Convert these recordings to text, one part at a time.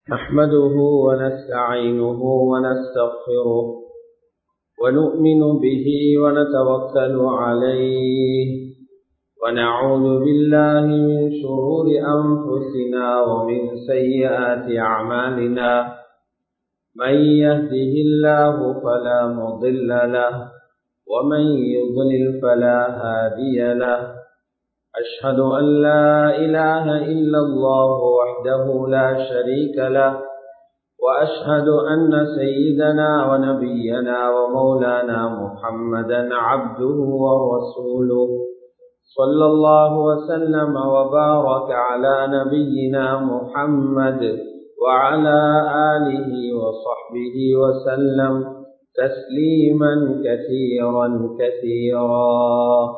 نحمده ونستعينه ونستغفره ونؤمن به ونتوكل عليه ونعوذ بالله من شرور أنفسنا ومن سيئات أعمالنا من يهده الله فلا مضل له ومن يضلل فلا هادي له أشهد أن لا إله إلا الله وحده لا شريك له وأشهد أن سيدنا ونبينا ومولانا محمدا عبده ورسوله صلى الله وسلم وبارك على نبينا محمد وعلى آله وصحبه وسلم تسليما كثيرا كثيرا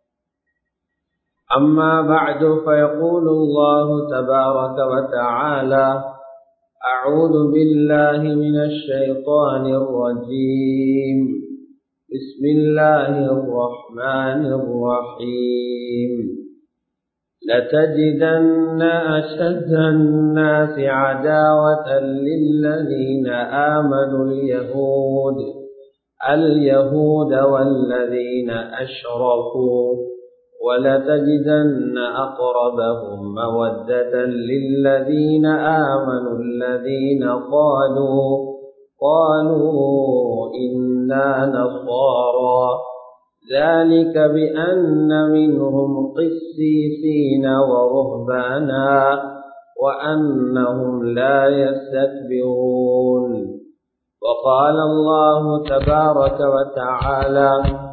أما بعد فيقول الله تبارك وتعالى أعوذ بالله من الشيطان الرجيم بسم الله الرحمن الرحيم لتجدن أشد الناس عداوة للذين آمنوا اليهود اليهود والذين أشركوا ولتجدن أقربهم مودة للذين آمنوا الذين قالوا قالوا إنا نصارى ذلك بأن منهم قسيسين ورهبانا وأنهم لا يستكبرون وقال الله تبارك وتعالى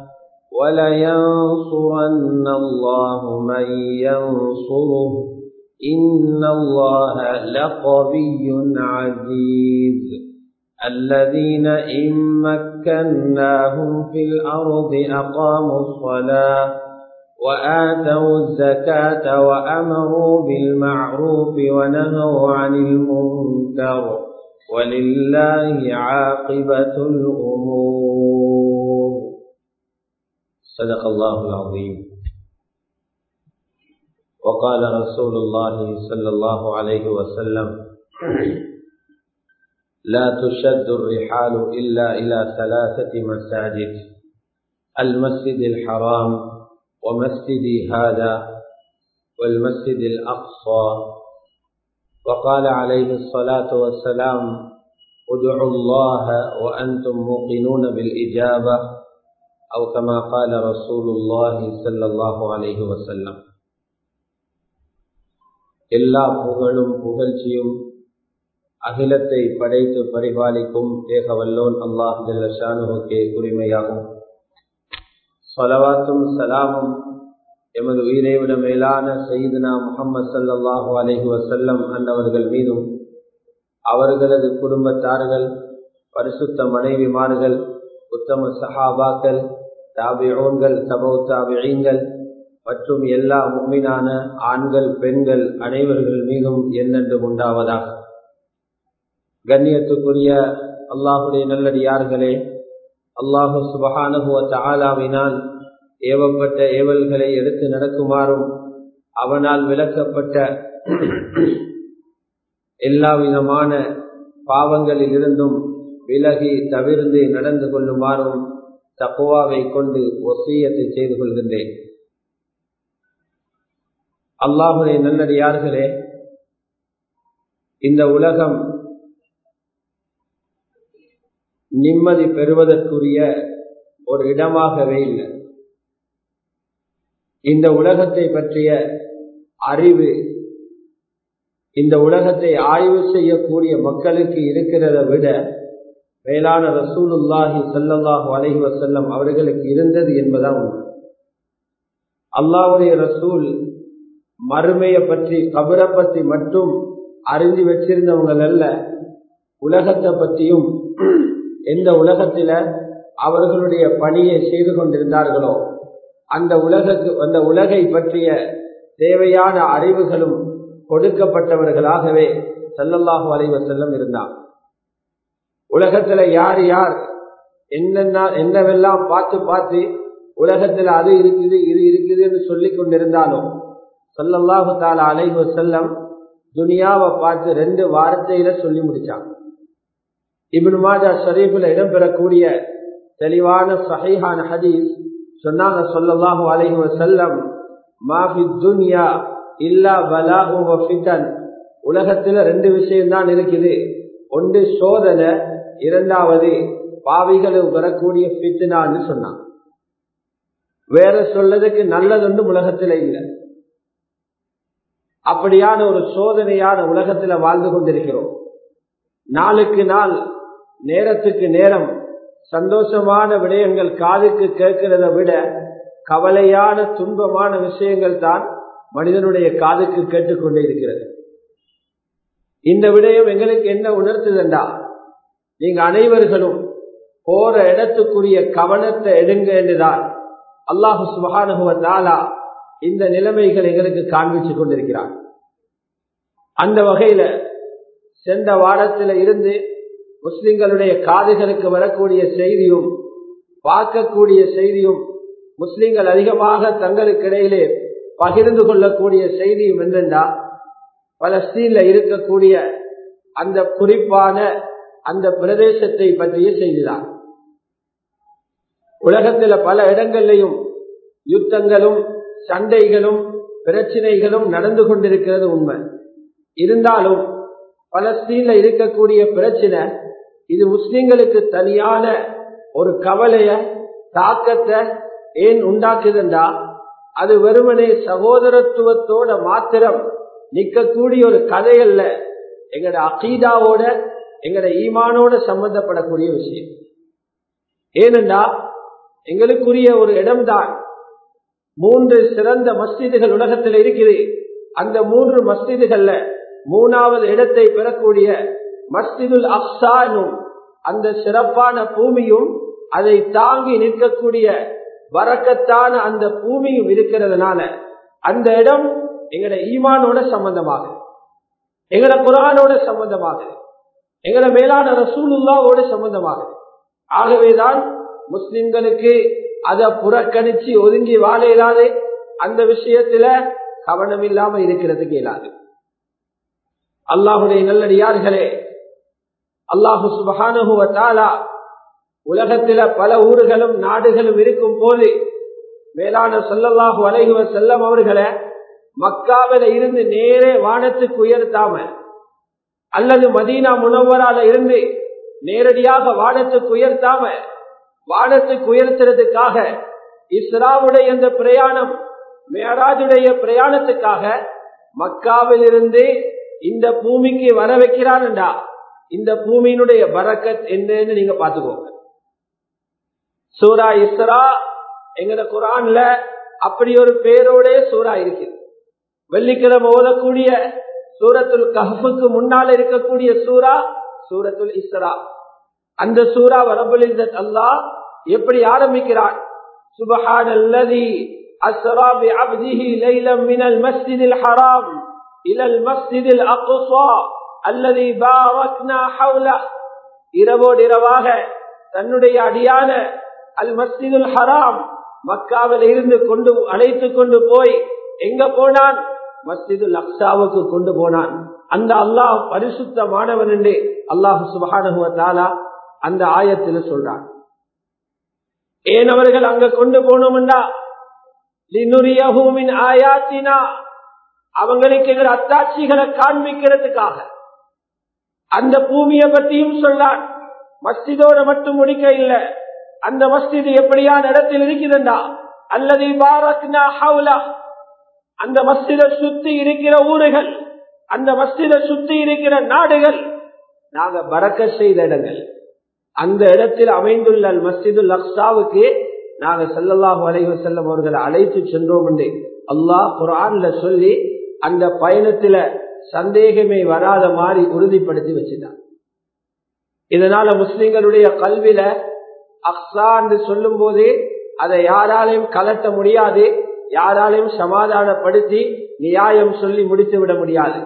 ولينصرن الله من ينصره إن الله لقوي عزيز الذين إن مكناهم في الأرض أقاموا الصلاة وآتوا الزكاة وأمروا بالمعروف ونهوا عن المنكر ولله عاقبة الأمور صدق الله العظيم وقال رسول الله صلى الله عليه وسلم لا تشد الرحال إلا إلى ثلاثة مساجد المسجد الحرام ومسجدي هذا والمسجد الأقصى وقال عليه الصلاة والسلام ادعوا الله وأنتم موقنون بالإجابة أو كما قال رسول الله صلى الله عليه وسلم எல்லா புகழும் புகழ்ச்சியும் அகிலத்தை படைத்து பரிபாலிக்கும் ஏகவல்லோன் அல்லாஹ் ஜல்லஷானுக்கே உரிமையாகும் சலவாத்தும் சலாமும் எமது உயிரை விட மேலான செய்தினா முகமது சல்லாஹூ அலஹி வசல்லம் அன்னவர்கள் மீதும் அவர்களது குடும்பத்தார்கள் பரிசுத்த மனைவிமார்கள் உத்தம சஹாபாக்கள் தாபியோன்கள் சபௌ தாபியங்கள் மற்றும் எல்லா மும்மினான ஆண்கள் பெண்கள் அனைவர்கள் மீதும் என்னென்று உண்டாவதாக கண்ணியத்துக்குரிய அல்லாஹுடைய நல்லடியார்களே அல்லாஹு சுபகானுகுவ தாலாவினால் ஏவப்பட்ட ஏவல்களை எடுத்து நடக்குமாறும் அவனால் விளக்கப்பட்ட எல்லா விதமான பாவங்களில் இருந்தும் விலகி தவிர்ந்து நடந்து கொள்ளுமாறும் தப்புவாவை கொண்டு ஒசியத்தை செய்து கொள்கின்றேன் அல்லாஹுடைய நல்லடியார்களே இந்த உலகம் நிம்மதி பெறுவதற்குரிய ஒரு இடமாகவே இல்லை இந்த உலகத்தை பற்றிய அறிவு இந்த உலகத்தை ஆய்வு செய்யக்கூடிய மக்களுக்கு இருக்கிறத விட மேலான ரசூலுல்லாஹி சல்லல்லாஹு அலஹி வசல்லம் அவர்களுக்கு இருந்தது என்பதான் உண்மை அல்லாவுடைய ரசூல் மறுமையை பற்றி கபரை பற்றி மட்டும் அறிஞ்சு வச்சிருந்தவங்கள் அல்ல உலகத்தை பற்றியும் எந்த உலகத்தில அவர்களுடைய பணியை செய்து கொண்டிருந்தார்களோ அந்த உலகத்து அந்த உலகை பற்றிய தேவையான அறிவுகளும் கொடுக்கப்பட்டவர்களாகவே சல்லல்லாஹு அலைவ செல்லம் இருந்தார் உலகத்துல யார் யார் என்னென்ன என்னவெல்லாம் பார்த்து பார்த்து உலகத்துல அது இருக்குது இது இருக்குதுன்னு சொல்லி கொண்டிருந்தாலும் சல்லல்லாஹு தாலா அலைவ செல்லம் துனியாவை பார்த்து ரெண்டு வார்த்தையில சொல்லி முடிச்சாங்க இபின் மாஜா ஷரீஃபில் இடம்பெறக்கூடிய தெளிவான சஹீஹான ஹதீஸ் சொன்னாங்க சொல்லல்லாஹு அலைஹி வஸல்லம் மாஃபி துன்யா இல்லா பலாஹு வ ஃபிதன் உலகத்துல ரெண்டு விஷயம் தான் இருக்குது ஒன்று சோதனை இரண்டாவது பாவிகளுக்கு வரக்கூடிய ஃபித்னான்னு சொன்னான் வேற சொல்லதுக்கு நல்லதொன்று உலகத்துல இல்லை அப்படியான ஒரு சோதனையான உலகத்துல வாழ்ந்து கொண்டிருக்கிறோம் நாளுக்கு நாள் நேரத்துக்கு நேரம் சந்தோஷமான விடயங்கள் காதுக்கு கேட்கிறத விட கவலையான துன்பமான விஷயங்கள் தான் மனிதனுடைய காதுக்கு கேட்டுக்கொண்டே இருக்கிறது இந்த விடயம் எங்களுக்கு என்ன உணர்த்துதண்டா நீங்க அனைவர்களும் போற இடத்துக்குரிய கவனத்தை எடுங்க என்றுதான் அல்லாஹு சுபகானுகுவத்தாலா இந்த நிலைமைகள் எங்களுக்கு காண்பிச்சு கொண்டிருக்கிறார் அந்த வகையில சென்ற வாரத்தில் இருந்து முஸ்லிம்களுடைய காதுகளுக்கு வரக்கூடிய செய்தியும் பார்க்கக்கூடிய செய்தியும் முஸ்லிம்கள் அதிகமாக தங்களுக்கு இடையிலே பகிர்ந்து கொள்ளக்கூடிய செய்தியும் என்னென்றா பலஸ்தீன்ல இருக்கக்கூடிய அந்த குறிப்பான அந்த பிரதேசத்தை பற்றிய செய்திதான் உலகத்தில் பல இடங்கள்லையும் யுத்தங்களும் சண்டைகளும் பிரச்சனைகளும் நடந்து கொண்டிருக்கிறது உண்மை இருந்தாலும் பலஸ்தீன்ல இருக்கக்கூடிய பிரச்சனை இது முஸ்லிம்களுக்கு தனியான ஒரு கவலைய தாக்கத்தை ஏன் உண்டாக்குதுண்டா அது வெறுமனே சகோதரத்துவத்தோட மாத்திரம் நிக்கக்கூடிய ஒரு கதை அல்ல எங்கட அகீதாவோட எங்கட ஈமானோட சம்பந்தப்படக்கூடிய விஷயம் ஏனென்றா எங்களுக்குரிய ஒரு இடம்தான் மூன்று சிறந்த மஸ்ஜிதுகள் உலகத்தில் இருக்குது அந்த மூன்று மஸ்ஜிதுகள்ல மூணாவது இடத்தை பெறக்கூடிய மஸ்ஜிதுல் அப்சானும் அந்த சிறப்பான பூமியும் அதை தாங்கி நிற்கக்கூடிய வரக்கத்தான அந்த பூமியும் இருக்கிறதுனால அந்த இடம் எங்கட ஈமானோட சம்பந்தமாக எங்கட குரானோட சம்பந்தமாக எங்கட மேலான ரசூலுல்லாவோட சம்பந்தமாக ஆகவேதான் முஸ்லிம்களுக்கு அதை புறக்கணிச்சு ஒதுங்கி வாழ இயலாது அந்த விஷயத்துல கவனம் இல்லாம இருக்கிறதுக்கு இயலாது அல்லாஹுடைய நல்லடியார்களே அல்லாஹு சுபகானுகுவத்தாலா உலகத்தில பல ஊர்களும் நாடுகளும் இருக்கும் போது மேலான சொல்லல்லாஹு அலைகுவ செல்லம் அவர்களை மக்காவில இருந்து நேரே வானத்துக்கு உயர்த்தாம அல்லது மதீனா முனவரால இருந்து நேரடியாக வானத்துக்கு உயர்த்தாம வானத்துக்கு உயர்த்துறதுக்காக இஸ்ராவுடைய அந்த பிரயாணம் மேராஜுடைய பிரயாணத்துக்காக மக்காவில் இருந்து இந்த பூமிக்கு வர வைக்கிறான்டா இந்த பூமியினுடைய பரக்கத் என்னன்னு நீங்க பாத்துக்கோங்க சூரா இஸ்ரா எங்கட குரான்ல அப்படி ஒரு பேரோட சூறா இருக்குது வெள்ளிக்கிழமை ஓதக்கூடிய சூரத்துல் கஹ்புக்கு முன்னால் இருக்கக்கூடிய சூரா சூரத்துல் இஸ்ரா அந்த சூரா வரபுல் அல்லாஹ் எப்படி ஆரம்பிக்கிறான் சுபஹான் அல்லதி அஸ்ரா பி அப்திஹி லைலம் மினல் மஸ்ஜிதில் ஹராம் இலல் மஸ்ஜிதில் அக்ஸா அல்லதி பாரக்னா ஹவுல இரவோடு இரவாக தன்னுடைய அடியான அல் மஸ்ஜிதுல் ஹராம் மக்காவில் இருந்து கொண்டு அழைத்து கொண்டு போய் எங்க போனான் மஸ்ஜிதுல் அக்ஸாவுக்கு கொண்டு போனான் அந்த அல்லாஹ் பரிசுத்தமானவன் என்று அல்லாஹு சுபஹானுவத்தாலா அந்த ஆயத்தில் சொல்றான் ஏன் அவர்கள் அங்க கொண்டு போனோம்டா லினுரியஹூமின் ஆயாத்தினா அவங்களுக்கு எங்கள் அத்தாட்சிகளை காண்பிக்கிறதுக்காக அந்த பூமியை பற்றியும் சொன்னான் மஸ்ஜிதோட மட்டும் முடிக்க இல்லை அந்த மஸ்ஜித் எப்படியான இடத்தில் இருக்குதுண்டா அல்லது பாரக்னா ஹவுலா அந்த மஸ்ஜிதை சுத்தி இருக்கிற ஊர்கள் அந்த மஸ்ஜிதை சுத்தி இருக்கிற நாடுகள் நாங்க பறக்க செய்த இடங்கள் அந்த இடத்தில் அமைந்துள்ள மஸ்ஜிதுல் அக்ஸாவுக்கு நாங்க செல்லல்லாஹு அலைஹி செல்லம் அவர்களை அழைத்து சென்றோம் என்று அல்லாஹ் குரான்ல சொல்லி அந்த பயணத்துல சந்தேகமே வராத மாதிரி உறுதிப்படுத்தி வச்சுட்டான் இதனால முஸ்லிம்களுடைய கல்வியில அக்ஸா என்று சொல்லும் போதே அதை யாராலையும் கலட்ட முடியாது யாராலையும் சமாதானப்படுத்தி நியாயம் சொல்லி முடித்து விட முடியாது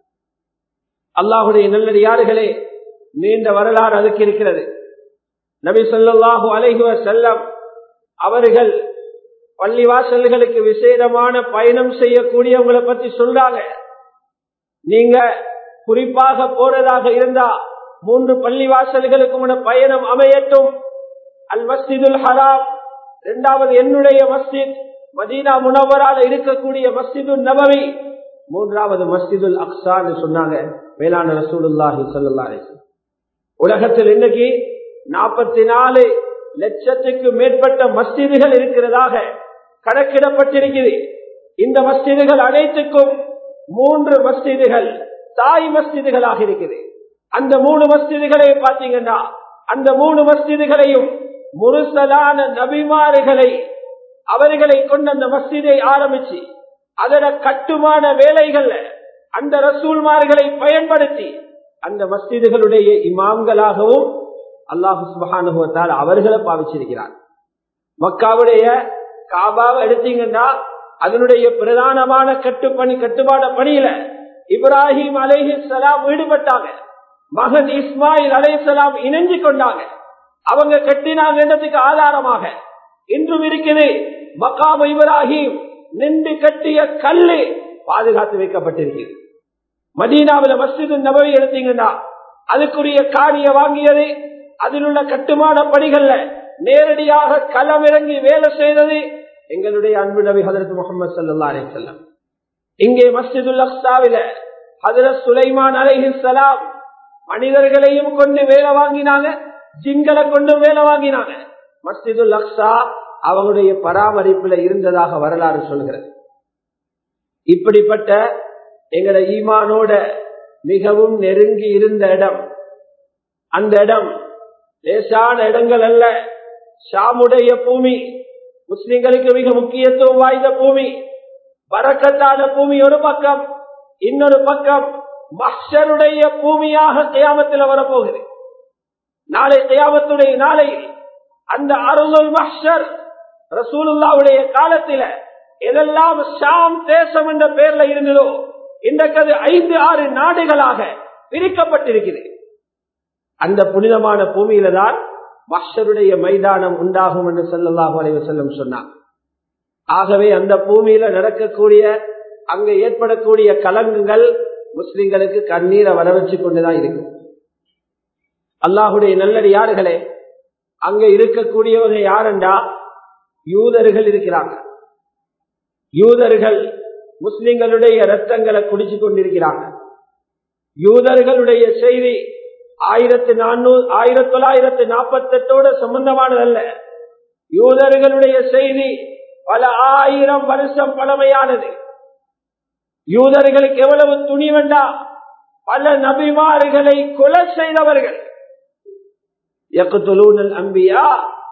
அல்லாஹுடைய நல்லடியார்களே நீண்ட வரலாறு அதுக்கு இருக்கிறது நபி சொல்லாஹு அலைகுவ செல்லம் அவர்கள் பள்ளிவாசல்களுக்கு விசேடமான பயணம் செய்யக்கூடியவங்களை பத்தி சொல்றாங்க நீங்க குறிப்பாக போறதாக இருந்தா மூன்று பள்ளிவாசல்களுக்கு பயணம் அமையட்டும் அல் மஸ்ஜிதுல் ஹராம் இரண்டாவது என்னுடைய மஸ்ஜித் மதீனா முனவரால இருக்கக்கூடிய மஸ்ஜிது நபவி மூன்றாவது மஸ்ஜிதுல் அக்சான்னு சொன்னாங்க வேளாண் ரசூலுல்லாஹி சல்லா உலகத்தில் இன்னைக்கு நாற்பத்தி நாலு லட்சத்துக்கு மேற்பட்ட மஸ்ஜிதுகள் இருக்கிறதாக கணக்கிடப்பட்டிருக்கிறது இந்த மஸ்ஜிதுகள் அனைத்துக்கும் மூன்று மஸ்ஜிதுகள் தாய் மஸ்ஜிதுகளாக இருக்குது அந்த மூணு மஸ்ஜிதுகளை பார்த்தீங்கன்னா அந்த மூணு மஸ்ஜிதுகளையும் முருசலான நபிமாறுகளை அவர்களை கொண்டு அந்த மஸ்ஜிதை ஆரம்பிச்சு அதன கட்டுமான வேலைகள்ல அந்த ரசூல்மார்களை பயன்படுத்தி அந்த மஸ்ஜிதுகளுடைய இமாம்களாகவும் அல்லாஹு சுபகானுபவத்தால் அவர்களை பாவிச்சிருக்கிறார் மக்காவுடைய காபாவை எடுத்தீங்கன்னா அதனுடைய பிரதானமான கட்டுப்பணி கட்டுப்பாட பணியில இப்ராஹிம் அலேஹி சலாம் ஈடுபட்டாங்க மகன் இஸ்மாயில் அலே சலாம் இணைஞ்சு கொண்டாங்க அவங்க கட்டினாங்கன்றதுக்கு ஆதாரமாக இன்றும் இருக்குது மக்காம இப்ராஹிம் நின்று கட்டிய கல்லு பாதுகாத்து வைக்கப்பட்டிருக்கிறது மதீனாவில மஸ்ஜிது நபவி எடுத்தீங்கன்னா அதுக்குரிய காணிய வாங்கியது அதில் உள்ள கட்டுமான பணிகள்ல நேரடியாக களமிறங்கி வேலை செய்தது எங்களுடைய அன்பு நபி ஹதரத் முகமது சல்லா அலி செல்லம் இங்கே மஸ்ஜிதுல் அக்சாவில ஹதரத் சுலைமான் அலஹி சலாம் மனிதர்களையும் கொண்டு வேலை வாங்கினாங்க ஜிங்களை கொண்டு வேலை வாங்கினாங்க மஸ்ஜிதுல் அக்சா அவங்களுடைய பராமரிப்புல இருந்ததாக வரலாறு சொல்கிறது இப்படிப்பட்ட எங்கட ஈமானோட மிகவும் நெருங்கி இருந்த இடம் அந்த இடம் லேசான இடங்கள் அல்ல ஷாமுடைய பூமி முஸ்லிம்களுக்கு மிக முக்கியத்துவம் வாய்ந்த பூமி வரக்கத்தான பூமி ஒரு பக்கம் இன்னொரு பக்கம் மஷருடைய பூமியாக கியாமத்தில் வரப்போகுது நாளை கியாமத்துடைய நாளையில் அந்த அருள் மஷர் ரசூலுல்லாவுடைய காலத்தில எதெல்லாம் ஷாம் தேசம் என்ற பெயர்ல இருந்ததோ இன்றைக்கு அது ஐந்து ஆறு நாடுகளாக பிரிக்கப்பட்டிருக்கிறது அந்த புனிதமான பூமியில தான் மஷருடைய மைதானம் உண்டாகும் என்று சொல்லல்லாஹு அலைவ செல்லம் சொன்னார் ஆகவே அந்த பூமியில நடக்கக்கூடிய அங்க ஏற்படக்கூடிய கலங்குகள் முஸ்லிம்களுக்கு கண்ணீரை வர வச்சு கொண்டுதான் இருக்கும் அல்லாஹுடைய நல்லடி யாருகளே அங்க இருக்கக்கூடியவங்க யாருண்டா யூதர்கள் இருக்கிறாங்க யூதர்கள் முஸ்லிம்களுடைய ரத்தங்களை குடிச்சு கொண்டிருக்கிறாங்க யூதர்களுடைய செய்தி ஆயிரத்தி நானூறு ஆயிரத்தி தொள்ளாயிரத்தி நாற்பத்தி எட்டோட சம்பந்தமானதல்ல யூதர்களுடைய செய்தி பல ஆயிரம் வருஷம் பழமையானது யூதர்களுக்கு எவ்வளவு துணிவெண்டா பல நபிமார்களை கொலை செய்தவர்கள் அம்பியா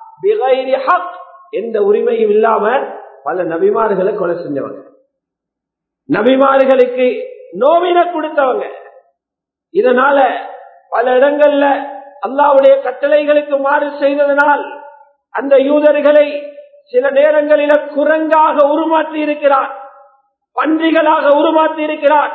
எந்த உரிமையும் இல்லாம பல நபிமார்களை கொலை செஞ்சவங்க நபிமார்களுக்கு நோவின கொடுத்தவங்க இதனால பல இடங்கள்ல அல்லாவுடைய கட்டளைகளுக்கு மாறு செய்ததனால் அந்த யூதர்களை சில நேரங்களில குரங்காக உருமாற்றி இருக்கிறார் பன்றிகளாக உருமாற்றி இருக்கிறார்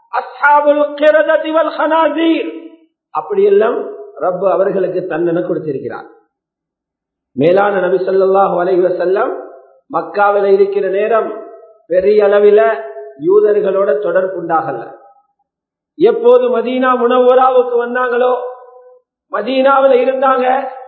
அப்படியெல்லாம் ரப்பு அவர்களுக்கு தண்டனை கொடுத்திருக்கிறார் மேலான நபி சொல்லாஹு அலைவ செல்லம் மக்காவில் இருக்கிற நேரம் பெரிய அளவில யூதர்களோட தொடர்புண்டாகல எப்போது மதீனா முனவராவுக்கு வந்தாங்களோ மதீனாவில் இருந்தாங்க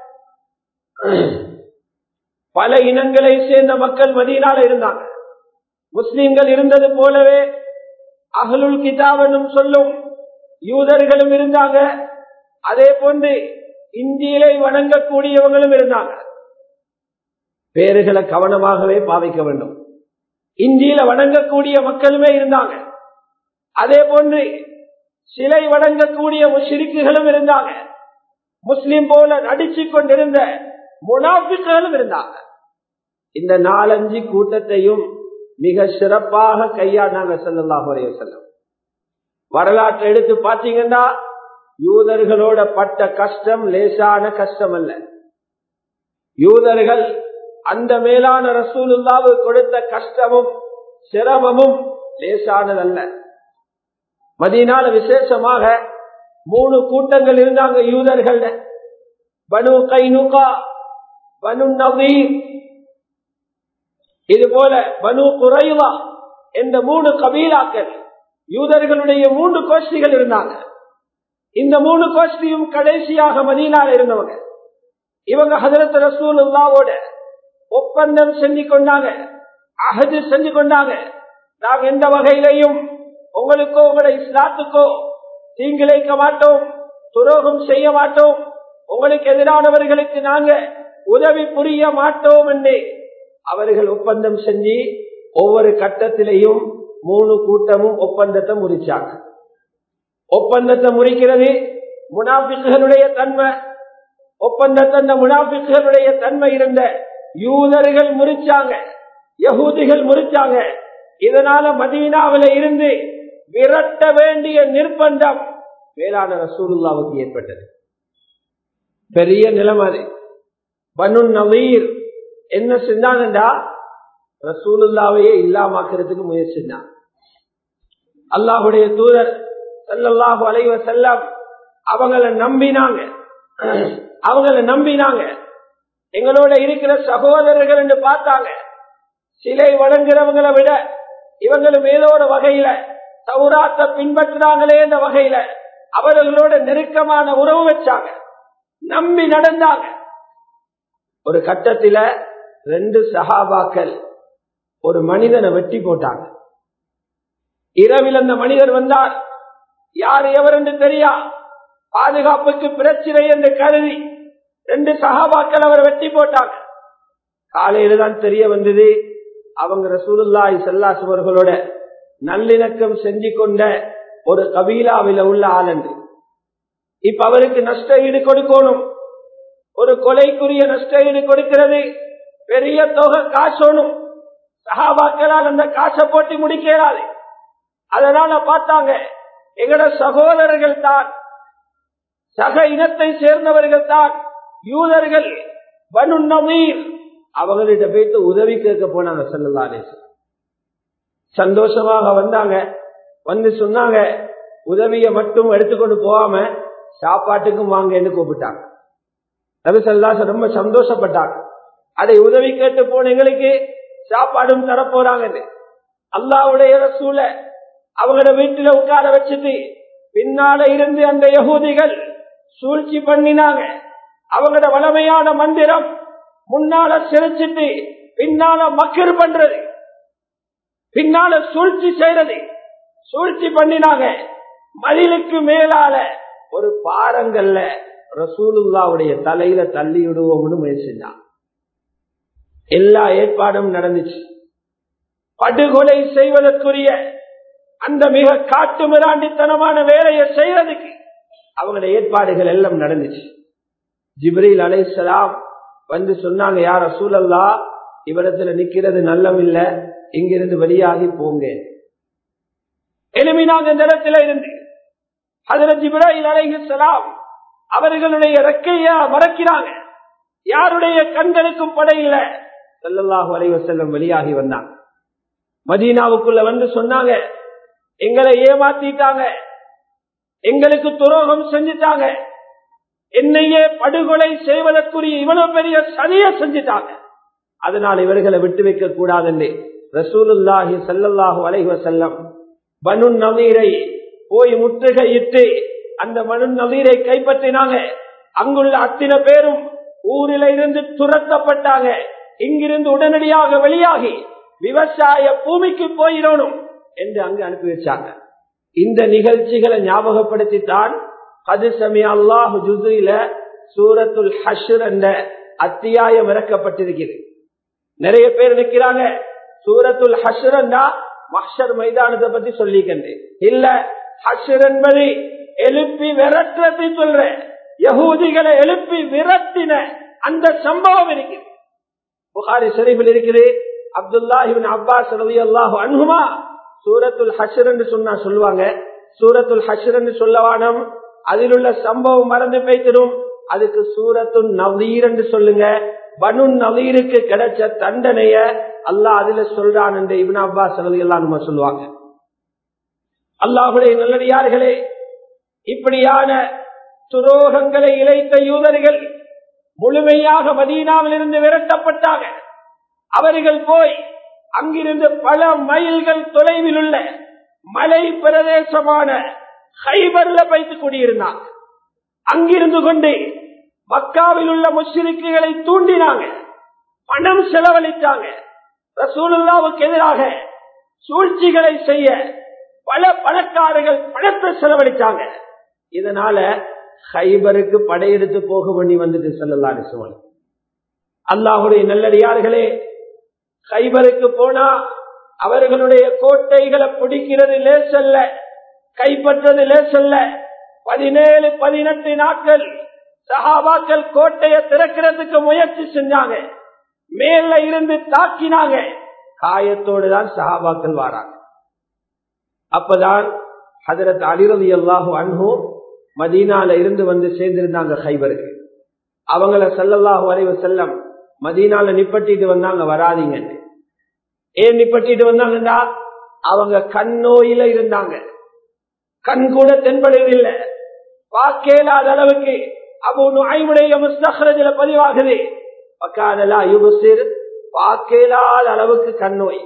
பல இனங்களை சேர்ந்த மக்கள் மதீனால இருந்தாங்க முஸ்லிம்கள் இருந்தது போலவே அகலுல் கிதாப் என்னும் சொல்லும் யூதர்களும் இருந்தாங்க அதே போன்று இந்தியிலை வணங்கக்கூடியவங்களும் இருந்தாங்க பேறுகளை கவனமாகவே பாவிக்க வேண்டும் இந்தியில வணங்கக்கூடிய மக்களுமே இருந்தாங்க அதே போன்று சிலை வணங்கக்கூடிய முஷிரிக்குகளும் இருந்தாங்க முஸ்லிம் போல நடிச்சு கொண்டிருந்த முனாபிக்களும் இருந்தாங்க இந்த நாலஞ்சு கூட்டத்தையும் மிக சிறப்பாக கையாண்டாங்க செல்லலாம் ஒரே செல்லம் வரலாற்றை எடுத்து பாத்தீங்கன்னா யூதர்களோட பட்ட கஷ்டம் லேசான கஷ்டம் அல்ல யூதர்கள் அந்த மேலான ரசூலுல்லாவு கொடுத்த கஷ்டமும் சிரமமும் லேசானதல்ல மதியனால விசேஷமாக மூணு கூட்டங்கள் இருந்தாங்க யூதர்கள் பனு கைனுகா பனு நவீர் இது போல பனு குறைவா என்ற மூணு கபீலாக்கள் யூதர்களுடைய மூன்று கோஷ்டிகள் இருந்தாங்க இந்த மூணு கோஷ்டியும் கடைசியாக மதீனால இருந்தவங்க இவங்க ஹதரத் ரசூலுல்லாவோட ஒப்பந்தம் செஞ்சு கொண்டாங்க அகது செஞ்சு கொண்டாங்க நாங்க எந்த வகையிலையும் உங்களுக்கோ உங்களோட இஸ்லாத்துக்கோ தீங்கிழைக்க மாட்டோம் துரோகம் செய்ய மாட்டோம் உங்களுக்கு எதிரானவர்களுக்கு நாங்க உதவி புரிய மாட்டோம் என்று அவர்கள் ஒப்பந்தம் செஞ்சு ஒவ்வொரு கட்டத்திலையும் மூணு கூட்டமும் ஒப்பந்தத்தை முறிச்சாங்க ஒப்பந்தத்தை முறிக்கிறது முனாபிக்குகளுடைய தன்மை ஒப்பந்தத்தை அந்த முனாபிக்குகளுடைய தன்மை இருந்த யூதர்கள் முறிச்சாங்க யகூதிகள் முறிச்சாங்க இதனால மதீனாவில இருந்து விரட்ட வேண்டிய நிர்பந்தம் வேளாண் ரசூலுல்லாவுக்கு ஏற்பட்டது பெரிய நிலைமை அது பனு நவீர் என்ன செஞ்சான்டா ரசூலுல்லாவையே இல்லாமாக்குறதுக்கு முயற்சி செஞ்சான் அல்லாஹுடைய தூதர் சல்லல்லாஹு அலைவ செல்லம் அவங்கள நம்பினாங்க அவங்கள நம்பினாங்க எங்களோட இருக்கிற சகோதரர்கள் என்று பார்த்தாங்க சிலை வழங்குறவங்களை விட இவங்களும் ஏதோ ஒரு வகையில சௌராத்த பின்பற்றுறாங்களே என்ற வகையில அவர்களோட நெருக்கமான உறவு வச்சாங்க நம்பி நடந்தாங்க ஒரு கட்டத்தில ரெண்டு சகாபாக்கள் ஒரு மனிதனை வெட்டி போட்டாங்க இரவில் அந்த மனிதர் வந்தார் யார் எவர் என்று தெரியா பாதுகாப்புக்கு பிரச்சனை என்று கருதி ரெண்டு சகாபாக்கள் அவர் வெட்டி போட்டாங்க காலையில தான் தெரிய வந்தது அவங்க ரசூலுல்லாய் செல்லாசுவர்களோட நல்லிணக்கம் செஞ்சு கொண்ட ஒரு கபீலாவில உள்ள ஆள் என்று இப்ப அவருக்கு நஷ்ட ஈடு கொடுக்கணும் ஒரு கொலைக்குரிய நஷ்ட ஈடு கொடுக்கிறது பெரிய தொகை காசோனும் சகாபாக்களால் அந்த காசை போட்டி முடிக்கிறாது அதனால பார்த்தாங்க எங்கட சகோதரர்கள் தான் சக இனத்தை சேர்ந்தவர்கள் தான் யூதர்கள் வனு நமீர் அவங்கள்ட்ட போயிட்டு உதவி கேட்க போனாங்க செல்லலாலே சந்தோஷமாக வந்தாங்க வந்து சொன்னாங்க உதவிய மட்டும் எடுத்துக்கொண்டு போகாம சாப்பாட்டுக்கும் வாங்கன்னு கூப்பிட்டாங்க நபி சல்லாச ரொம்ப சந்தோஷப்பட்டாங்க அதை உதவி கேட்டு போன எங்களுக்கு சாப்பாடும் தரப்போறாங்கன்னு அல்லாவுடைய சூழ அவங்களோட வீட்டுல உட்கார வச்சுட்டு பின்னால இருந்து அந்த யகூதிகள் சூழ்ச்சி பண்ணினாங்க அவங்களோட வளமையான மந்திரம் முன்னால சிரிச்சிட்டு பின்னால மக்கள் பண்றது பின்னால சூழ்ச்சி செய்யறது சூழ்ச்சி பண்ணினாங்க மதிலுக்கு மேலால ஒரு பாறங்கள்ல ரசூலுல்லாவுடைய தலையில தள்ளி விடுவோம்னு முயற்சிதான் எல்லா ஏற்பாடும் நடந்துச்சு படுகொலை செய்வதற்குரிய அந்த மிக காட்டு மிராண்டித்தனமான வேலையை செய்யறதுக்கு அவங்களுடைய ஏற்பாடுகள் எல்லாம் நடந்துச்சு ஜிப்ரீல் அலைசலாம் வந்து சொன்னாங்க யார சூழல்லா இவரத்துல நிக்கிறது நல்லம் இல்ல இங்கிருந்து வெளியாகி போங்க எளிமைனாங்க இந்த இடத்துல இருந்து அதுல ஜிப்ராயில் அலைஹிஸ்லாம் அவர்களுடைய ரெக்கையா மறக்கிறாங்க யாருடைய கண்களுக்கும் படையில செல்லல்லாஹு அலைவ செல்லம் வெளியாகி வந்தாங்க மதீனாவுக்குள்ள வந்து சொன்னாங்க எங்களை ஏமாத்திட்டாங்க எங்களுக்கு துரோகம் செஞ்சுட்டாங்க என்னையே படுகொலை செய்வதற்குரிய இவ்வளவு பெரிய சதிய செஞ்சுட்டாங்க அதனால் இவர்களை விட்டு வைக்க கூடாதுன்னு ரசூலுல்லாஹி சல்லல்லாஹு அலைஹி செல்லம் பனு நவீரை போய் முற்றுகையிட்டு அந்த மனு நவீரை கைப்பற்றினாங்க அங்குள்ள அத்தனை பேரும் ஊரில இருந்து துரத்தப்பட்டாங்க இங்கிருந்து உடனடியாக வெளியாகி விவசாய பூமிக்கு போயிடணும் என்று அங்கு அனுப்பி வச்சாங்க இந்த நிகழ்ச்சிகளை ஞாபகப்படுத்தித்தான் அது சமய அல்லாஹு ஜுதுல சூரத்துல் ஹஷர் என்ற அத்தியாயம் இறக்கப்பட்டிருக்கிறது நிறைய பேர் நிற்கிறாங்க சூரத்துல் ஹஷரண்டா மஹர் மைதானத்தை பத்தி சொல்லிக்கின்றேன் இல்ல ஹஷர் என்பது எழுப்பி விரட்டுறது சொல்ற யகூதிகளை எழுப்பி விரட்டின அந்த சம்பவம் இருக்குது புகாரி ஷரீஃபில் இருக்குது அப்துல்லாஹிபின் அப்பாஸ் ரவி அல்லாஹு அன்ஹுமா சூரத்துல் ஹஷர் என்று சொன்னா சொல்லுவாங்க சூரத்துல் ஹஷர் என்று சொல்லவானம் அதில் உள்ள சம்பவம் மறந்து பேசிடும் அதுக்கு சூரத்து நவீர் என்று சொல்லுங்க பனு நவீருக்கு கிடைச்ச தண்டனைய அல்லாஹ் அதுல சொல்றான் என்று இபின் அப்பாஸ் எல்லாம் நம்ம சொல்லுவாங்க அல்லாஹுடைய நல்லடியார்களே இப்படியான துரோகங்களை இழைத்த யூதர்கள் முழுமையாக மதீனாவில் இருந்து விரட்டப்பட்டாங்க அவர்கள் போய் அங்கிருந்து பல மைல்கள் தொலைவில் உள்ள மலை பிரதேசமான ஹைபர்ல வைத்து குடியிருந்தாங்க அங்கிருந்து கொண்டு மக்காவில் உள்ள முஸ்லிக்குகளை தூண்டினாங்க பணம் செலவழித்தாங்க ரசூலுல்லாவுக்கு எதிராக சூழ்ச்சிகளை செய்ய பல பணக்காரர்கள் பணத்தை செலவழித்தாங்க இதனால ஹைபருக்கு படையெடுத்து போக வேண்டி வந்துட்டு செல்லலாம் சுவன் அல்லாஹுடைய நல்லடியார்களே ஹைபருக்கு போனா அவர்களுடைய கோட்டைகளை பிடிக்கிறது லேசல்ல கைப்பற்றது லேசல்ல பதினேழு பதினெட்டு நாட்கள் சஹாபாக்கள் கோட்டையை திறக்கிறதுக்கு முயற்சி செஞ்சாங்க மேல இருந்து தாக்கினாங்க காயத்தோடு தான் சஹாபாக்கள் வாராங்க அப்பதான் ஹதரத் அலிரதி அல்லாஹு அன்ஹு மதீனால இருந்து வந்து சேர்ந்திருந்தாங்க ஹைபருக்கு அவங்கள செல்லல்லாஹு வரைவ செல்லம் மதீனால நிப்பட்டிட்டு வந்தாங்க வராதிங்க ஏன் நிப்பட்டிட்டு வந்தாங்கடா அவங்க கண் நோயில இருந்தாங்க கண் கூட தென்படுவதில்லை வாக்கேலாத அளவுக்கு அபு நுழைவுடைய முஸ்தகரஜில பதிவாகுது பக்காதலா யுபசிர் வாக்கேலாத அளவுக்கு கண் நோய்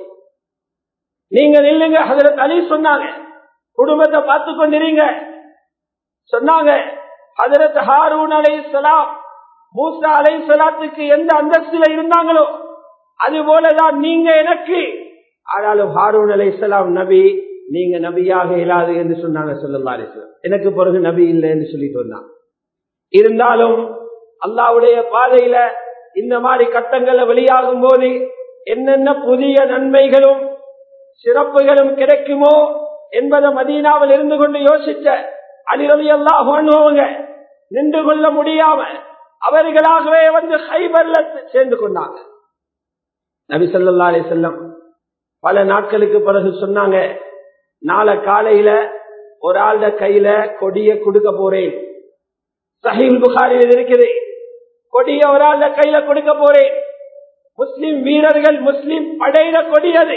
நீங்க நில்லுங்க ஹதரத் அலி சொன்னாங்க குடும்பத்தை பார்த்து கொண்டிருங்க சொன்னாங்க ஹதரத் ஹாரூன் அலை சலாம் மூசா அலை சலாத்துக்கு எந்த அந்தஸ்துல இருந்தாங்களோ அது போலதான் நீங்க எனக்கு ஆனாலும் ஹாரூன் அலை சலாம் நபி நீங்க நபியாக இயலாது என்று சொன்னாங்க சொல்லலாம் எனக்கு பிறகு நபி இல்லை என்று சொல்லிட்டு வந்தான் இருந்தாலும் அல்லாவுடைய பாதையில இந்த மாதிரி கட்டங்கள்ல வெளியாகும் போது என்னென்ன புதிய நன்மைகளும் சிறப்புகளும் கிடைக்குமோ என்பதை மதீனாவில் இருந்து கொண்டு யோசிச்ச அலிரலி அல்லாஹ் நின்று கொள்ள முடியாம அவர்களாகவே வந்து ஹைபர்ல சேர்ந்து கொண்டாங்க நபி சொல்லா அலி செல்லம் பல நாட்களுக்கு பிறகு சொன்னாங்க நாளை காலையில ஒரு ஆள்ட கையில கொடிய கொடுக்க போறேன் சஹீல் புகாரில் இருக்குது கொடிய ஒரு ஆள்ட கையில கொடுக்க போறேன் முஸ்லிம் வீரர்கள் முஸ்லிம் படையில கொடியது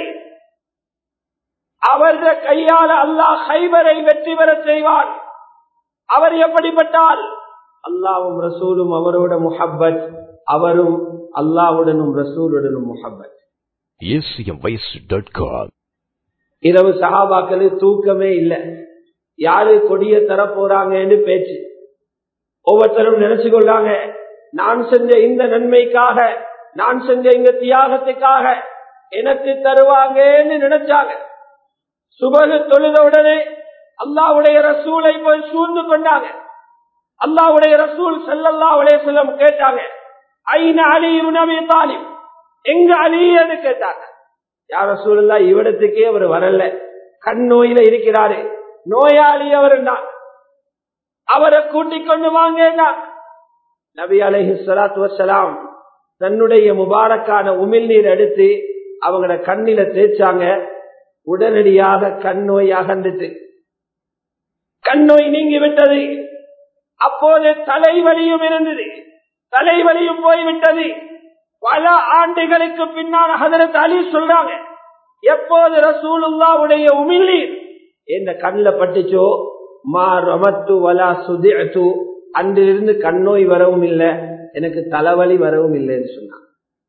அவரது கையால் அல்லாஹ் ஹைபரை வெற்றி பெற செய்வான் அவர் எப்படிப்பட்டால் அல்லாவும் ரசூலும் அவரோட முஹப்பத் அவரும் அல்லாவுடனும் ரசூலுடனும் முஹப்பத் இரவு சகாபாக்கள் தூக்கமே இல்லை யாரு கொடிய தர போறாங்கன்னு பேச்சு ஒவ்வொருத்தரும் நினைச்சு கொள்ளாங்க நான் செஞ்ச இந்த நன்மைக்காக நான் செஞ்ச இந்த தியாகத்துக்காக எனக்கு தருவாங்கன்னு நினைச்சாங்க சுபகு தொழுத உடனே அல்லாவுடைய ரசூலை போய் சூழ்ந்து கொண்டாங்க அல்லாவுடைய ரசூல் செல்லல்லா செல்லம் கேட்டாங்க ஐநா அலி நபி தாலிம் எங்க அலின்னு கேட்டாங்க யார சூழல்லா இவ்விடத்துக்கே அவர் வரல கண் நோயில இருக்கிறாரு நோயாளி அவர் அவரை கூட்டிக் கொண்டு வாங்க நபி அலஹி சலாத்து வசலாம் தன்னுடைய முபாரக்கான உமிழ் நீர் எடுத்து அவங்களோட கண்ணில தேய்ச்சாங்க உடனடியாக கண் நோய் அகன்றுட்டு கண் நோய் நீங்கி விட்டது அப்போது தலைவலியும் இருந்தது தலைவலியும் போய்விட்டது பல ஆண்டுகளுக்கு பின்னால் ஹதரத் அலி சொல்றாங்க எப்போது ரசூலுல்லாவுடைய உமிழ்நீர் இந்த கண்ணில் பட்டுச்சோ மா ரமத்து வலா சுதித்து அன்றிலிருந்து கண்ணோய் வரவும் இல்லை எனக்கு தலைவலி வரவும் இல்லைன்னு சொன்னாங்க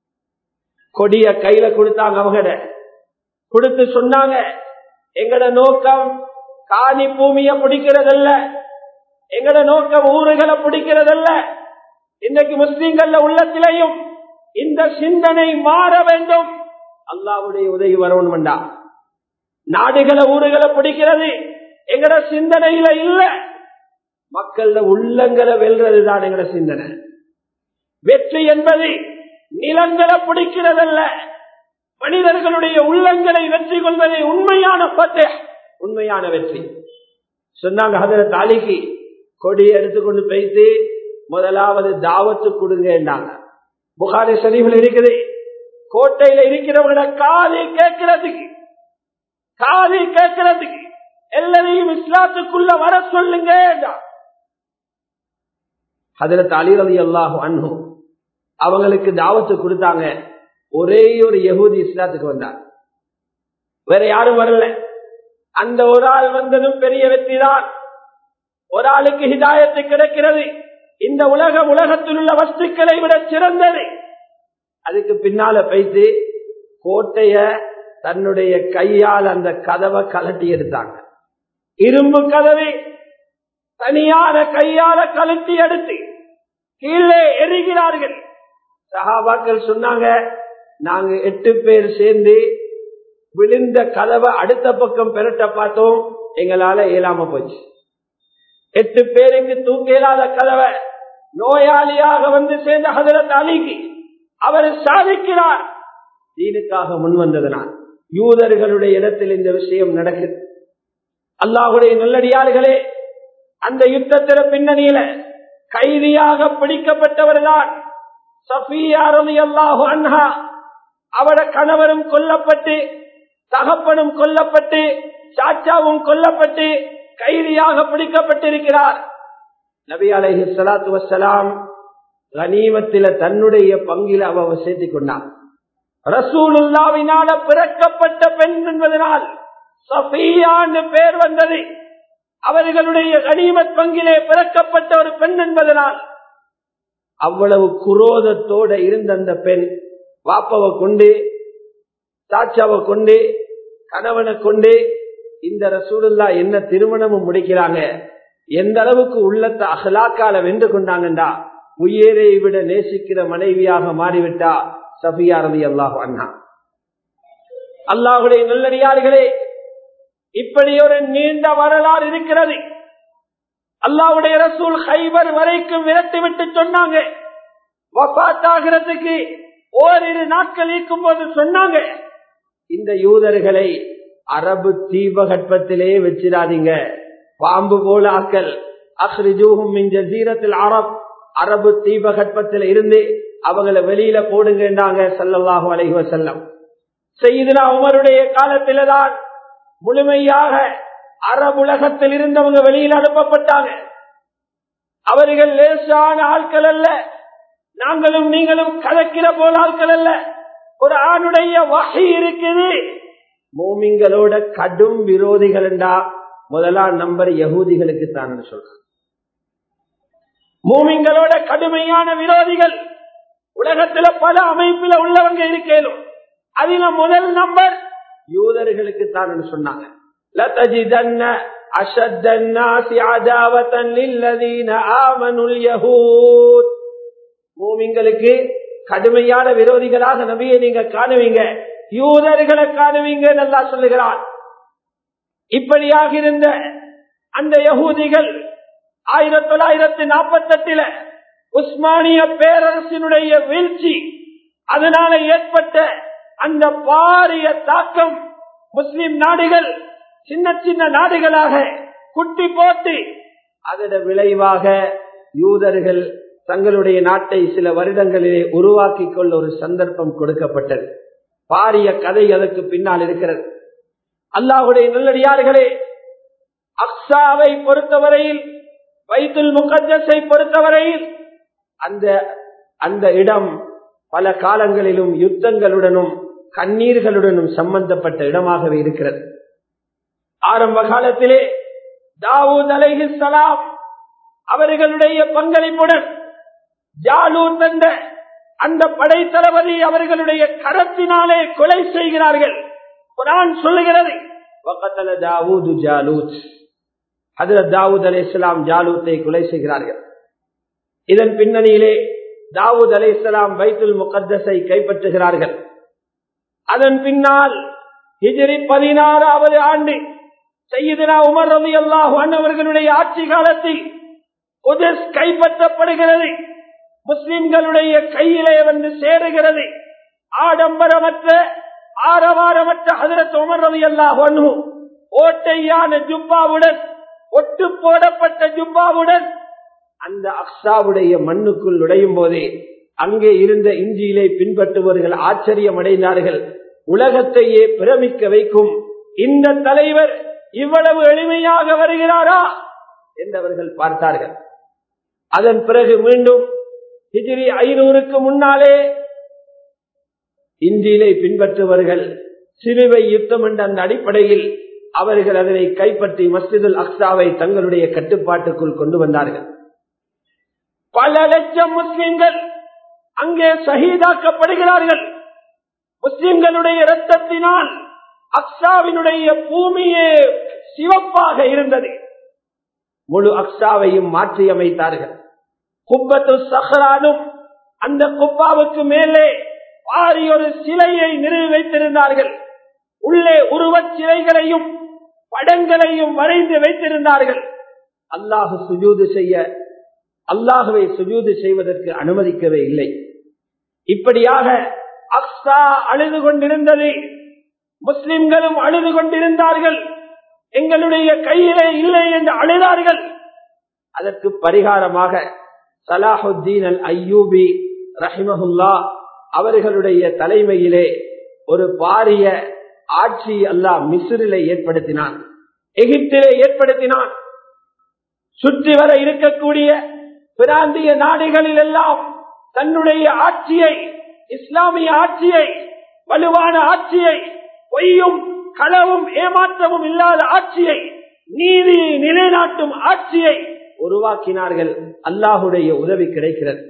கொடிய கையில கொடுத்தாங்க அவங்கட கொடுத்து சொன்னாங்க எங்கட நோக்கம் காணி பூமிய பிடிக்கிறதல்ல எங்கட நோக்கம் ஊறுகளை பிடிக்கிறதல்ல இன்னைக்கு முஸ்லீம்கள்ல உள்ளத்திலையும் இந்த சிந்தனை மாற வேண்டும் அல்லாவுடைய உதவி வரணும் வேண்டாம் நாடுகளை ஊறுகளை பிடிக்கிறது எங்கட சிந்தனையில இல்ல மக்கள உள்ளங்களை வெல்றதுதான் எங்கட சிந்தனை வெற்றி என்பது நிலங்களை பிடிக்கிறதல்ல மனிதர்களுடைய உள்ளங்களை வெற்றி கொள்வதே உண்மையான பத்து உண்மையான வெற்றி சொன்னாங்க அதுல தாலிக்கு கொடியை எடுத்துக்கொண்டு போயிட்டு முதலாவது தாவத்து கொடுங்கன்னாங்க புகாரி ஷரீஃபில் இருக்குது கோட்டையில இருக்கிறவங்கள காதை கேட்கிறதுக்கு காதை கேட்கிறதுக்கு எல்லாரையும் இஸ்லாத்துக்குள்ள வர சொல்லுங்க அதுல அலிரலி அல்லாஹ் அன்ஹு அவங்களுக்கு தாவத்து கொடுத்தாங்க ஒரே ஒரு யகூதி இஸ்லாத்துக்கு வந்தார் வேற யாரும் வரல அந்த ஒரு ஆள் வந்ததும் பெரிய வெற்றி தான் ஒரு ஆளுக்கு ஹிதாயத்து கிடைக்கிறது இந்த உலகம் உலகத்தில் உள்ள வஸ்துக்களை விட சிறந்தது அதுக்கு பின்னால பைத்து கோட்டைய தன்னுடைய கையால் அந்த கதவை கலட்டி எடுத்தாங்க இரும்பு கதவை தனியான கையால கலட்டி எடுத்து கீழே எரிகிறார்கள் சகாபாக்கள் சொன்னாங்க நாங்க எட்டு பேர் சேர்ந்து விழுந்த கதவை அடுத்த பக்கம் பெரட்ட பார்த்தோம் எங்களால இயலாம போச்சு எட்டு பேருக்கு தூக்க இயலாத கதவை நோயாளியாக வந்து சேர்ந்த ஹதரத் அலிக்கு அவர் சாதிக்கிறார் தீனுக்காக முன் வந்ததனால் யூதர்களுடைய இடத்தில் இந்த விஷயம் நடக்குது அல்லாஹுடைய நல்லடியார்களே அந்த யுத்தத்தில பின்னணியில கைதியாக பிடிக்கப்பட்டவர்தான் சஃபியாரதி அல்லாஹு அன்ஹா அவட கணவரும் கொல்லப்பட்டு தகப்பனும் கொல்லப்பட்டு சாச்சாவும் கொல்லப்பட்டு கைதியாக பிடிக்கப்பட்டிருக்கிறார் நபி அலஹி சலாத்து வசலாம் கனிமத்தில தன்னுடைய பங்கில அவ சேர்த்திக் கொண்டார் ரசூலுல்லாவினால பிறக்கப்பட்ட பெண் என்பதனால் சஃபியான்னு பேர் வந்தது அவர்களுடைய கனிமத் பங்கிலே பிறக்கப்பட்ட ஒரு பெண் என்பதனால் அவ்வளவு குரோதத்தோட இருந்த அந்த பெண் வாப்பவை கொண்டு சாச்சாவை கொண்டு கணவனை கொண்டு இந்த ரசூலுல்லா என்ன திருமணமும் முடிக்கிறாங்க எந்த அளவுக்கு உள்ளத்தை அகலாக்கால வென்று கொண்டாங்கண்டா உயிரை விட நேசிக்கிற மனைவியாக மாறிவிட்டா சபியாரதி அல்லாஹ் அண்ணா அல்லாஹுடைய நல்லடியார்களே இப்படி ஒரு நீண்ட வரலாறு இருக்கிறது அல்லாவுடைய ரசூல் ஹைபர் வரைக்கும் விரட்டி விட்டு சொன்னாங்க வபாத்தாகிறதுக்கு ஓரிரு நாட்கள் இருக்கும் போது சொன்னாங்க இந்த யூதர்களை அரபு தீபகற்பத்திலே வச்சிடாதீங்க பாம்பு போல ஆக்கள் அஹ்ரிஜூஹும் மின் ஜசீரத்தில் அரப் அரபு தீபகற்பத்தில் இருந்து அவங்கள வெளியில போடுங்கன்றாங்க சல்லல்லாஹு அலைஹி வஸல்லம் செய்தினா உமருடைய காலத்தில்தான் முழுமையாக அரபுலகத்தில் இருந்தவங்க வெளியில் அனுப்பப்பட்டாங்க அவர்கள் லேசான ஆட்கள் அல்ல நாங்களும் நீங்களும் கலக்கிற போல ஆட்கள் அல்ல ஒரு ஆணுடைய வகை இருக்குது மோமிங்களோட கடும் விரோதிகள் என்றா முதலாம் நம்பர் யகூதிகளுக்கு தான் சொல்றாங்க மூமிங்களோட கடுமையான விரோதிகள் உலகத்துல பல அமைப்புல உள்ளவங்க இருக்கேனும் அதுல முதல் நம்பர் யூதர்களுக்கு தான் சொன்னாங்க لَتَجِدَنَّ أَشَدَّ النَّاسِ عَدَاوَةً لِلَّذِينَ آمَنُوا الْيَهُودِ மூமிங்களுக்கு கடுமையான விரோதிகளாக நபியை நீங்க காணுவீங்க யூதர்களை காணுவீங்க நல்லா சொல்லுகிறான் இப்படியாக இருந்த அந்த யகூதிகள் ஆயிரத்தி தொள்ளாயிரத்தி நாற்பத்தி எட்டுல உஸ்மானிய பேரரசினுடைய வீழ்ச்சி அதனால ஏற்பட்ட அந்த பாரிய தாக்கம் முஸ்லிம் நாடுகள் சின்ன சின்ன நாடுகளாக குட்டி போட்டு அதோட விளைவாக யூதர்கள் தங்களுடைய நாட்டை சில வருடங்களிலே உருவாக்கிக் கொள்ள ஒரு சந்தர்ப்பம் கொடுக்கப்பட்டது பாரிய கதை அதற்கு பின்னால் இருக்கிறது அல்லாஹுடைய நல்லடியார்களே அக்ஸாவை பொறுத்தவரையில் வைத்துல் முகத்தஸை பொறுத்தவரையில் அந்த அந்த இடம் பல காலங்களிலும் யுத்தங்களுடனும் கண்ணீர்களுடனும் சம்பந்தப்பட்ட இடமாகவே இருக்கிறது ஆரம்ப காலத்திலே தாவூத் அலைஹிஸ்ஸலாம் அவர்களுடைய பங்களிப்புடன் ஜாலூத் என்ற அந்த படை தளபதி அவர்களுடைய கரத்தினாலே கொலை செய்கிறார்கள் குரான் சொல்லுகிறது வக்கத்தல தாவூது ஜாலூத் ஹதரத் தாவூத் அலை இஸ்லாம் ஜாலூத்தை கொலை செய்கிறார்கள் இதன் பின்னணியிலே தாவூத் அலை இஸ்லாம் வைத்துல் முகத்தஸை கைப்பற்றுகிறார்கள் அதன் பின்னால் ஹிஜரி பதினாறாவது ஆண்டு செய்தினா உமர் ரவி அல்லாஹ் அவர்களுடைய ஆட்சி காலத்தில் குதிஸ் கைப்பற்றப்படுகிறது முஸ்லிம்களுடைய கையிலே வந்து சேருகிறது ஆடம்பரமற்ற ஆரவாரமற்ற ஹதரத் உமர் ரவி அல்லாஹ் ஓட்டையான ஜுப்பாவுடன் ஒட்டு போடப்பட்ட ஜுப்பாவுடன் அந்த அக்ஸாவுடைய மண்ணுக்குள் நுழையும் போதே அங்கே இருந்த இஞ்சியிலே பின்பற்றுபவர்கள் ஆச்சரியம் அடைந்தார்கள் உலகத்தையே பிரமிக்க வைக்கும் இந்த தலைவர் இவ்வளவு எளிமையாக வருகிறாரா என்றவர்கள் பார்த்தார்கள் அதன் பிறகு மீண்டும் ஹிஜிரி ஐநூறுக்கு முன்னாலே இந்தியிலே பின்பற்றுபவர்கள் சிலுவை யுத்தம் என்ற அந்த அடிப்படையில் அவர்கள் அதனை கைப்பற்றி மஸ்ஜிதுல் அக்ஸாவை தங்களுடைய கட்டுப்பாட்டுக்குள் கொண்டு வந்தார்கள் பல லட்சம் முஸ்லிம்கள் அங்கே சகிதாக்கப்படுகிறார்கள் முஸ்லிம்களுடைய இரத்தத்தினால் அக்ஸாவினுடைய பூமியே சிவப்பாக இருந்தது முழு அக்ஸாவையும் மாற்றி அமைத்தார்கள் குப்பத்து சஹரானும் அந்த குப்பாவுக்கு மேலே பாரி ஒரு சிலையை நிறுவி வைத்திருந்தார்கள் உள்ளே உருவச் சிலைகளையும் படங்களையும் வரைந்து வைத்திருந்தார்கள் அல்லாஹு சுஜூது செய்ய அல்லாஹுவை சுஜூது செய்வதற்கு அனுமதிக்கவே இல்லை இப்படியாக அக்ஸா அழுது கொண்டிருந்தது முஸ்லிம்களும் அழுது கொண்டிருந்தார்கள் எங்களுடைய கையிலே இல்லை என்று அழுதார்கள் அதற்கு பரிகாரமாக சலாஹுத்தீன் அல் ஐயூபி ரஹிமஹுல்லா அவர்களுடைய தலைமையிலே ஒரு பாரிய ஆட்சி அல்லாஹ் மிஸ்ரிலே ஏற்படுத்தினான் எகிப்திலே ஏற்படுத்தினான் சுற்றி வர இருக்கக்கூடிய பிராந்திய நாடுகளில் எல்லாம் தன்னுடைய ஆட்சியை இஸ்லாமிய ஆட்சியை வலுவான ஆட்சியை பொய்யும் களவும் ஏமாற்றமும் இல்லாத ஆட்சியை நீதியை நிலைநாட்டும் ஆட்சியை உருவாக்கினார்கள் அல்லாஹுடைய உதவி கிடைக்கிறது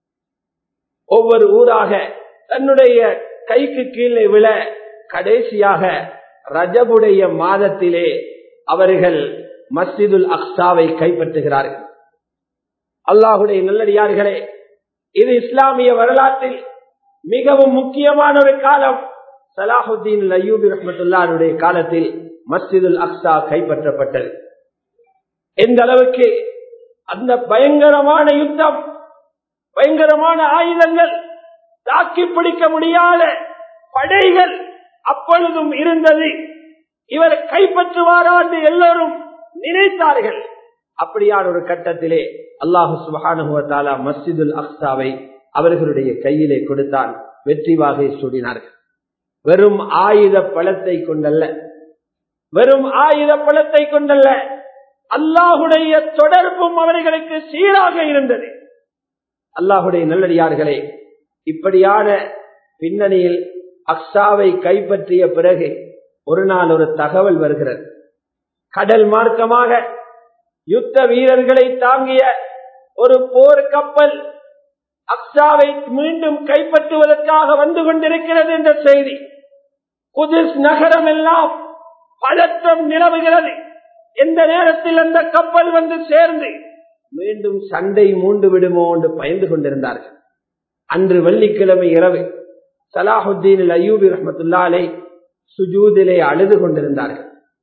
ஒவ்வொரு ஊராக தன்னுடைய கைக்கு கீழே விழ கடைசியாக ரஜபுடைய மாதத்திலே அவர்கள் மஸ்ஜிதுல் அக்ஸாவை கைப்பற்றுகிறார்கள் அல்லாஹுடைய நல்லடியார்களே இது இஸ்லாமிய வரலாற்றில் மிகவும் முக்கியமான ஒரு காலம் சலாஹுத்தீன் அய்யூபி ரஹமத்துல்லாருடைய காலத்தில் மஸ்ஜிதுல் அக்ஸா கைப்பற்றப்பட்டது எந்த அளவுக்கு அந்த பயங்கரமான யுத்தம் பயங்கரமான ஆயுதங்கள் தாக்கி பிடிக்க முடியாத படைகள் அப்பொழுதும் இருந்தது இவர் கைப்பற்றுவாரா என்று எல்லோரும் நினைத்தார்கள் அப்படியான ஒரு கட்டத்திலே அல்லாஹு சுபகானுவத்தாலா மஸ்ஜிதுல் அக்ஸாவை அவர்களுடைய கையிலே கொடுத்தான் வெற்றி வாகை சூடினார்கள் வெறும் ஆயுத பழத்தை கொண்டல்ல வெறும் ஆயுத பழத்தை கொண்டல்ல அல்லாஹுடைய தொடர்பும் அவர்களுக்கு சீராக இருந்தது அல்லாஹுடைய நல்லடியார்களே இப்படியான பின்னணியில் அக்ஸாவை கைப்பற்றிய பிறகு ஒரு நாள் ஒரு தகவல் வருகிறது கடல் மார்க்கமாக யுத்த வீரர்களை தாங்கிய ஒரு போர் கப்பல் அக்ஸாவை மீண்டும் கைப்பற்றுவதற்காக வந்து கொண்டிருக்கிறது என்ற செய்தி குதிஸ் நகரம் எல்லாம் பதற்றம் நிலவுகிறது எந்த நேரத்தில் அந்த கப்பல் வந்து சேர்ந்து மீண்டும் சண்டை மூண்டு விடுமோ என்று பயந்து கொண்டிருந்தார்கள் அன்று வெள்ளிக்கிழமை இரவு சலாஹுத்தீன் அயூபி ரஹமத்துல்லாலை சுஜூதிலே அழுது கொண்டிருந்தார்கள்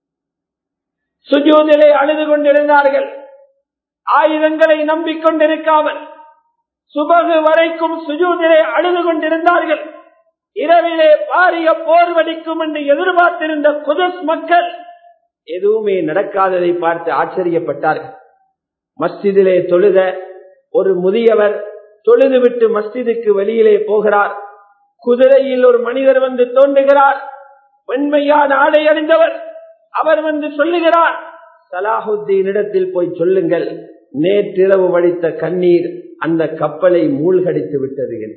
சுஜூதிலே அழுது கொண்டிருந்தார்கள் ஆயுதங்களை நம்பிக்கொண்டிருக்காமல் சுபகு வரைக்கும் சுஜூதிலே அழுது கொண்டிருந்தார்கள் இரவிலே பாரிய போர் வடிக்கும் என்று எதிர்பார்த்திருந்த குதஸ் மக்கள் எதுவுமே நடக்காததை பார்த்து ஆச்சரியப்பட்டார்கள் மஸ்ஜிதிலே தொழுத ஒரு முதியவர் தொழுது விட்டு மஸ்ஜிதுக்கு வெளியிலே போகிறார் குதிரையில் ஒரு மனிதர் வந்து தோன்றுகிறார் வெண்மையான ஆடை அணிந்தவர் அவர் வந்து சொல்லுகிறார் சலாஹுத்தீன் இடத்தில் போய் சொல்லுங்கள் நேற்றிரவு வடித்த கண்ணீர் அந்த கப்பலை மூழ்கடித்து விட்டது என்று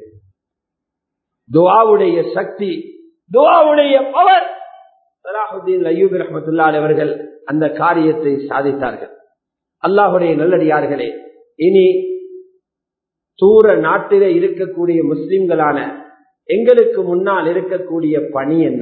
துவாவுடைய சக்தி துவாவுடைய பவர் சலாஹுத்தீன் அய்யூப் ரஹமத்துல்லா அவர்கள் அந்த காரியத்தை சாதித்தார்கள் அல்லாஹுடைய நல்லடியார்களே இனி தூர நாட்டிலே இருக்கக்கூடிய முஸ்லிம்களான எங்களுக்கு முன்னால் இருக்கக்கூடிய பணி என்ன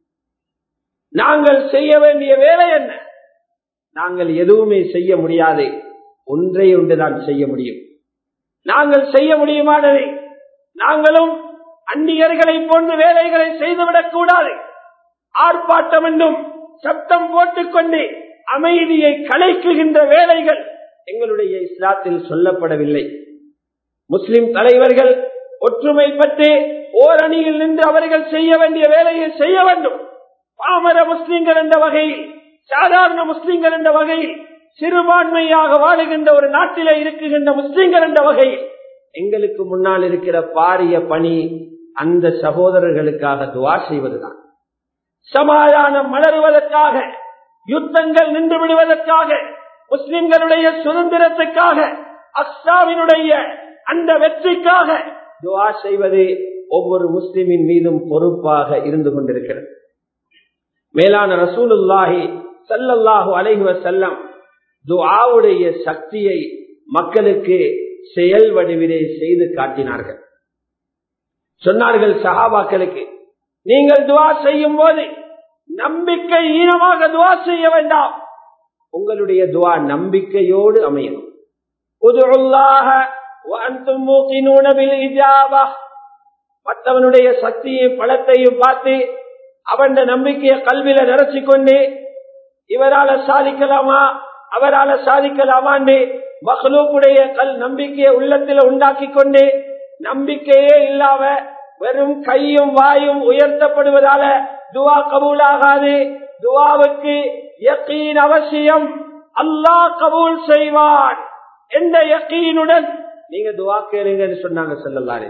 நாங்கள் செய்ய வேண்டிய வேலை என்ன நாங்கள் எதுவுமே செய்ய முடியாது ஒன்றை ஒன்றுதான் செய்ய முடியும் நாங்கள் செய்ய முடியுமானதை நாங்களும் அந்நியர்களை போன்று வேலைகளை செய்துவிடக் கூடாது ஆர்ப்பாட்டம் என்றும் சப்தம் போட்டுக்கொண்டு அமைதியை கலைக்குகின்ற வேலைகள் எங்களுடைய இஸ்லாத்தில் சொல்லப்படவில்லை முஸ்லிம் தலைவர்கள் ஒற்றுமை பற்றி ஓரணியில் நின்று அவர்கள் செய்ய வேண்டிய வேலையை செய்ய வேண்டும் பாமர முஸ்லிம்கள் என்ற வகையில் சாதாரண முஸ்லிம்கள் என்ற வகையில் சிறுபான்மையாக வாழுகின்ற ஒரு நாட்டிலே இருக்குகின்ற முஸ்லிம்கள் என்ற வகையில் எங்களுக்கு முன்னால் இருக்கிற பாரிய பணி அந்த சகோதரர்களுக்காக துவா செய்வதுதான் சமாதானம் மலருவதற்காக யுத்தங்கள் நின்று விடுவதற்காக முஸ்லிம்களுடைய சுதந்திரத்துக்காக அக்ஸாவினுடைய அந்த வெற்றிக்காக துவா செய்வது ஒவ்வொரு முஸ்லிமின் மீதும் பொறுப்பாக இருந்து கொண்டிருக்கிறது மேலான ரசூலுல்லாஹி சல்லல்லாஹு அலைஹி செல்லம் துஆவுடைய சக்தியை மக்களுக்கு செயல் வடிவிலே செய்து காட்டினார்கள் சொன்னார்கள் சஹாபாக்களுக்கு நீங்கள் துவா செய்யும் போது நம்பிக்கை ஈனமாக துவா செய்ய வேண்டாம் உங்களுடைய துவா நம்பிக்கையோடு அமையணும் உதுல்லாக وأنتم موقنون بالإجابة மற்றவனுடைய சக்தியையும் பலத்தையும் பார்த்து அவன் நம்பிக்கையை கல்வியில நிறச்சி கொண்டு இவரால சாதிக்கலாமா அவரால சாதிக்கலாமான்னு மகளூக்குடைய கல் நம்பிக்கையை உள்ளத்துல உண்டாக்கி கொண்டு நம்பிக்கையே இல்லாம வெறும் கையும் வாயும் உயர்த்தப்படுவதால துவா கபூலாகாது துவாவுக்கு யக்கீன் அவசியம் அல்லாஹ் கபூல் செய்வான் எந்த யக்கீனுடன் நீங்க துவா கேளுங்கன்னு சொன்னாங்க செல்லல்லாரே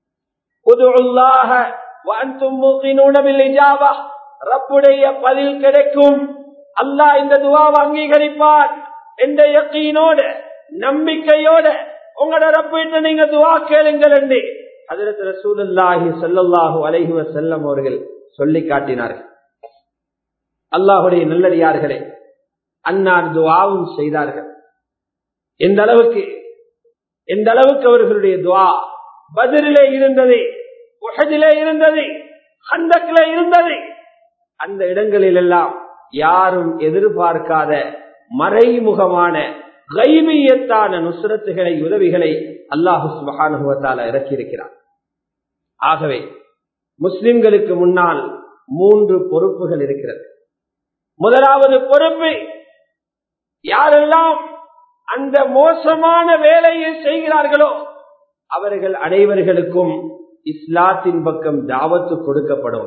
ரப்புடைய பதில் கிடைக்கும் அல்லாஹ் இந்த துவாவை அங்கீகரிப்பான் என்ற யக்கீனோட நம்பிக்கையோட உங்களோட ரப்பிட்டு நீங்க துவா கேளுங்கள் என்று அதில் ரசூலுல்லாஹி ஸல்லல்லாஹு அலைஹி வஸல்லம் அவர்கள் சொல்லி காட்டினார்கள் அல்லாஹுடைய நல்லடியார்களே அன்னார் துவாவும் செய்தார்கள் எந்த அளவுக்கு எந்த அளவுக்கு அவர்களுடைய துவா பதிலே இருந்தது உஹதிலே இருந்தது ஹந்தக்கிலே இருந்தது அந்த இடங்களில் எல்லாம் யாரும் எதிர்பார்க்காத மறைமுகமான கைவியத்தான நுசுரத்துகளை உதவிகளை அல்லாஹு சுபகானுபவத்தால இறக்கியிருக்கிறார் ஆகவே முஸ்லிம்களுக்கு முன்னால் மூன்று பொறுப்புகள் இருக்கிறது முதலாவது பொறுப்பு யாரெல்லாம் அந்த மோசமான வேலையை செய்கிறார்களோ அவர்கள் அனைவர்களுக்கும் இஸ்லாத்தின் பக்கம் தாவத்து கொடுக்கப்படும்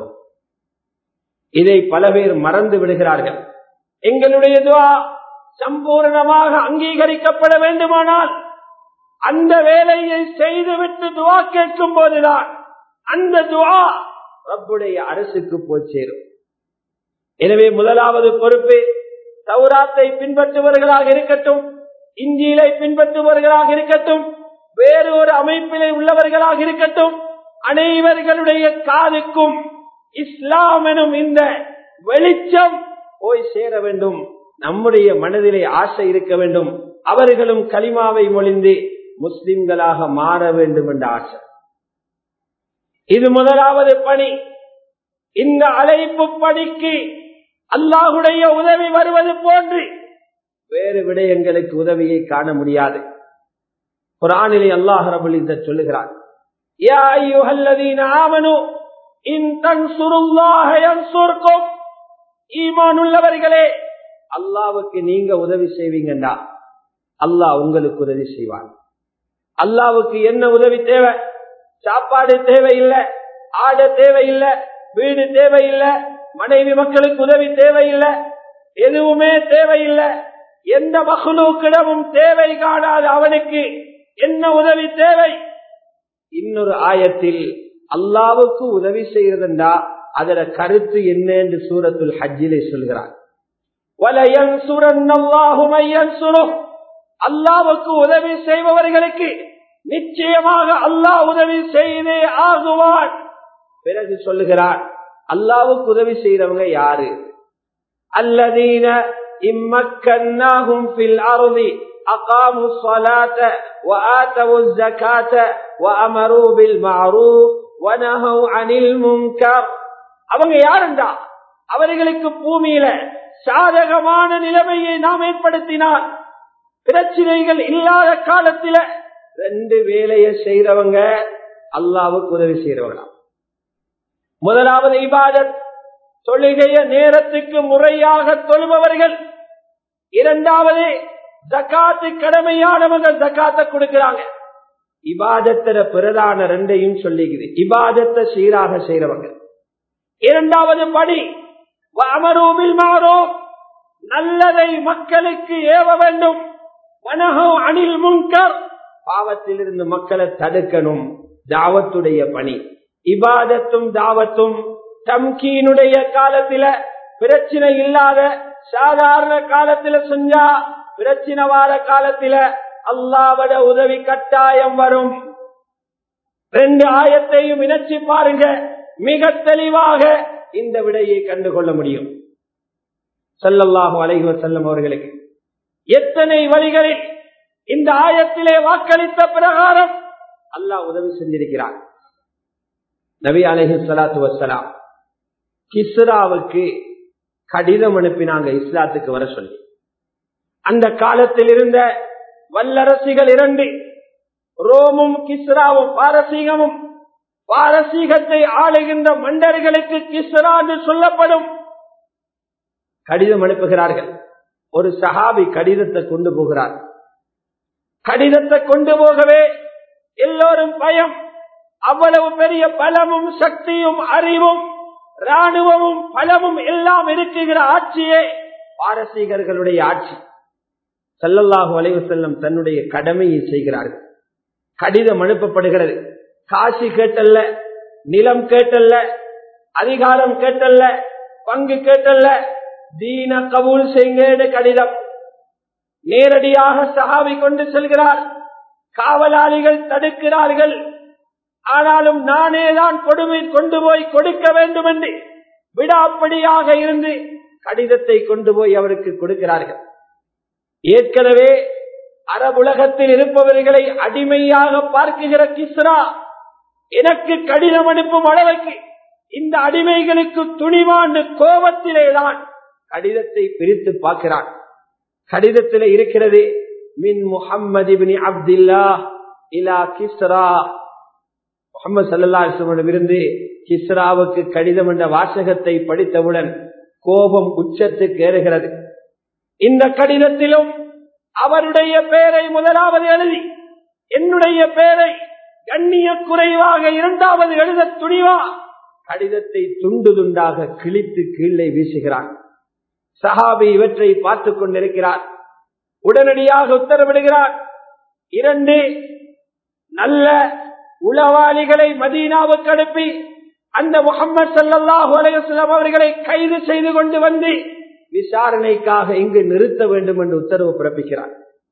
இதை பல பேர் மறந்து விடுகிறார்கள் எங்களுடைய துவா சம்பூர்ணமாக அங்கீகரிக்கப்பட வேண்டுமானால் அந்த வேலையை செய்துவிட்டு துவா கேட்கும் போதுதான் அந்த துவா ரப்புடைய அரசுக்கு போய் சேரும் எனவே முதலாவது பொறுப்பு சௌராத்தை பின்பற்றுபவர்களாக இருக்கட்டும் இந்தியிலை பின்பற்றுபவர்களாக இருக்கட்டும் வேறு ஒரு அமைப்பிலே உள்ளவர்களாக இருக்கட்டும் அனைவர்களுடைய காதுக்கும் இஸ்லாம் எனும் இந்த வெளிச்சம் போய் சேர வேண்டும் நம்முடைய மனதிலே ஆசை இருக்க வேண்டும் அவர்களும் கலிமாவை மொழிந்து முஸ்லிம்களாக மாற வேண்டும் என்ற ஆசை இது முதலாவது பணி இந்த அழைப்பு பணிக்கு அல்லாஹுடைய உதவி வருவது போன்று வேறு விடயங்களுக்கு உதவியை காண முடியாது குரானிலே அல்லாஹ் ரபுல் இந்த சொல்லுகிறார் யா ஐயுஹல்லதீன ஆமனு இன் தன்சுருல்லாஹ யன்சுர்கும் ஈமான் உள்ளவர்களே அல்லாவுக்கு நீங்க உதவி செய்வீங்கண்டா அல்லாஹ் உங்களுக்கு உதவி செய்வான் அல்லாவுக்கு என்ன உதவி தேவை சாப்பாடு தேவையில்லை ஆட தேவையில்லை வீடு தேவையில்லை மனைவி மக்களுக்கு உதவி தேவையில்லை எதுவுமே தேவையில்லை எந்த மகளுக்கிடமும் தேவை காணாத அவனுக்கு என்ன உதவி தேவை இன்னொரு ஆயத்தில் அல்லாவுக்கு உதவி செய்யறதுண்டா அதோட கருத்து என்ன என்று சூரத்துல் ஹஜ்ஜிலே சொல்கிறார் அல்லாவுக்கு உதவி செய்பவர்களுக்கு நிச்சயமாக அல்லாஹ் உதவி செய்தே ஆகுவான் பிறகு சொல்லுகிறார் அல்லாவுக்கு உதவி செய்யறவங்க யாரு அல்லதீன இம்மக்கன்னாகும் ஃபில் அருதி أقاموا الصلاة وآتوا الزكاة وأمروا بالمعروف ونهوا عن المنكر அவங்க யாருண்டா அவர்களுக்கு பூமியில சாதகமான நிலைமையை நாம் ஏற்படுத்தினால் பிரச்சனைகள் இல்லாத காலத்தில ரெண்டு வேலையை செய்யறவங்க அல்லாவுக்கு உதவி செய்யறவங்களா முதலாவது இபாதத் தொழுகைய நேரத்துக்கு முறையாக தொழுபவர்கள் இரண்டாவது ஜக்காத்து கடமையானவங்க ஜக்காத்தை கொடுக்கிறாங்க இபாதத்திர பிரதான ரெண்டையும் சொல்லிக்குது இபாதத்தை சீராக செய்யறவங்க இரண்டாவது படி அமரூபில் மாறோ நல்லதை மக்களுக்கு ஏவ வேண்டும் வனகோ அணில் முன்கர் பாவத்திலிருந்து மக்களை தடுக்கணும் தாவத்துடைய பணி இபாதத்தும் தாவத்தும் தம்கீனுடைய காலத்தில பிரச்சனை இல்லாத சாதாரண காலத்தில செஞ்சா பிரச்சனை வார காலத்தில அல்லாவட உதவி கட்டாயம் வரும் ரெண்டு ஆயத்தையும் இணைச்சி பாருங்க மிக தெளிவாக இந்த விடையை கண்டுகொள்ள முடியும் சல்லல்லாஹு அலைஹி செல்லும் அவர்களுக்கு எத்தனை வழிகளில் இந்த ஆயத்திலே வாக்களித்த பிரகாரம் அல்லாஹ் உதவி செஞ்சிருக்கிறார் நபி அலஹி சலாத்து வசலாம் கிஸ்ராவுக்கு கடிதம் அனுப்பினாங்க இஸ்லாத்துக்கு வர சொல்லி அந்த காலத்தில் இருந்த வல்லரசிகள் இரண்டு ரோமும் கிஸ்ராவும் பாரசீகமும் பாரசீகத்தை ஆளுகின்ற மண்டர்களுக்கு கிஸ்ரா என்று சொல்லப்படும் கடிதம் அனுப்புகிறார்கள் ஒரு சஹாபி கடிதத்தை கொண்டு போகிறார் கடிதத்தை கொண்டு போகவே எல்லோரும் பயம் அவ்வளவு பெரிய பலமும் சக்தியும் அறிவும் ராணுவமும் பலமும் எல்லாம் இருக்குகிற ஆட்சியே பாரசீகர்களுடைய ஆட்சி சல்லல்லாஹு அலைவு செல்லம் தன்னுடைய கடமையை செய்கிறார்கள் கடிதம் அனுப்பப்படுகிறது காசி கேட்டல்ல நிலம் கேட்டல்ல அதிகாரம் கேட்டல்ல பங்கு கேட்டல்ல தீன கபூல் செய்யுங்க கடிதம் நேரடியாக சகாவி கொண்டு செல்கிறார் காவலாளிகள் தடுக்கிறார்கள் ஆனாலும் நானே தான் கொடுமை கொண்டு போய் கொடுக்க வேண்டும் என்று விடாப்படியாக இருந்து கடிதத்தை கொண்டு போய் அவருக்கு கொடுக்கிறார்கள் ஏற்கனவே அரபுலகத்தில் இருப்பவர்களை அடிமையாக பார்க்குகிற கிஸ்ரா எனக்கு கடிதம் அனுப்பும் அளவுக்கு இந்த அடிமைகளுக்கு துணிவாண்டு கோபத்திலேதான் கடிதத்தை பிரித்து பார்க்கிறான் கடிதத்தில் இருக்கிறது மின் முகம்மது அப்துல்லா இலா கிஸ்ரா முகமது சல்லாஹிடமிருந்து கிஸ்ராவுக்கு கடிதம் என்ற வாசகத்தை படித்தவுடன் கோபம் உச்சத்துக்கு ஏறுகிறது இந்த கடிதத்திலும் அவருடைய பெயரை முதலாவது எழுதி என்னுடைய பெயரை கண்ணிய குறைவாக இரண்டாவது எழுத துணிவா கடிதத்தை துண்டு துண்டாக கிழித்து கீழே வீசுகிறான் சஹாபி இவற்றை பார்த்துக் கொண்டிருக்கிறார் உடனடியாக உத்தரவிடுகிறார் இரண்டு நல்ல உளவாளிகளை மதீனாவுக்கு அனுப்பி அந்த முகமது சல்லாஹூ அலையம் அவர்களை கைது செய்து கொண்டு வந்து விசாரணைக்காக இங்கு நிறுத்த வேண்டும் என்று உத்தரவு பிறப்பிக்கிறார்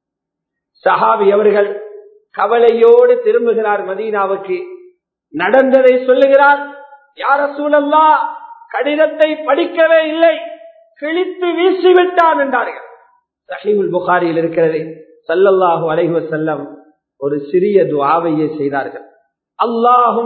சஹாபி அவர்கள் கவலையோடு திரும்புகிறார் மதீனாவுக்கு நடந்ததை சொல்லுகிறார் யார சூழல்லா கடிதத்தை படிக்கவே இல்லை கிழித்து வீசிவிட்டான் என்றார்கள் சஹீமுல் புகாரியில் இருக்கிறது சல்லல்லாஹு அலைஹு செல்லம் ஒரு சிறிய துவாவையே செய்தார்கள் அல்லாஹும்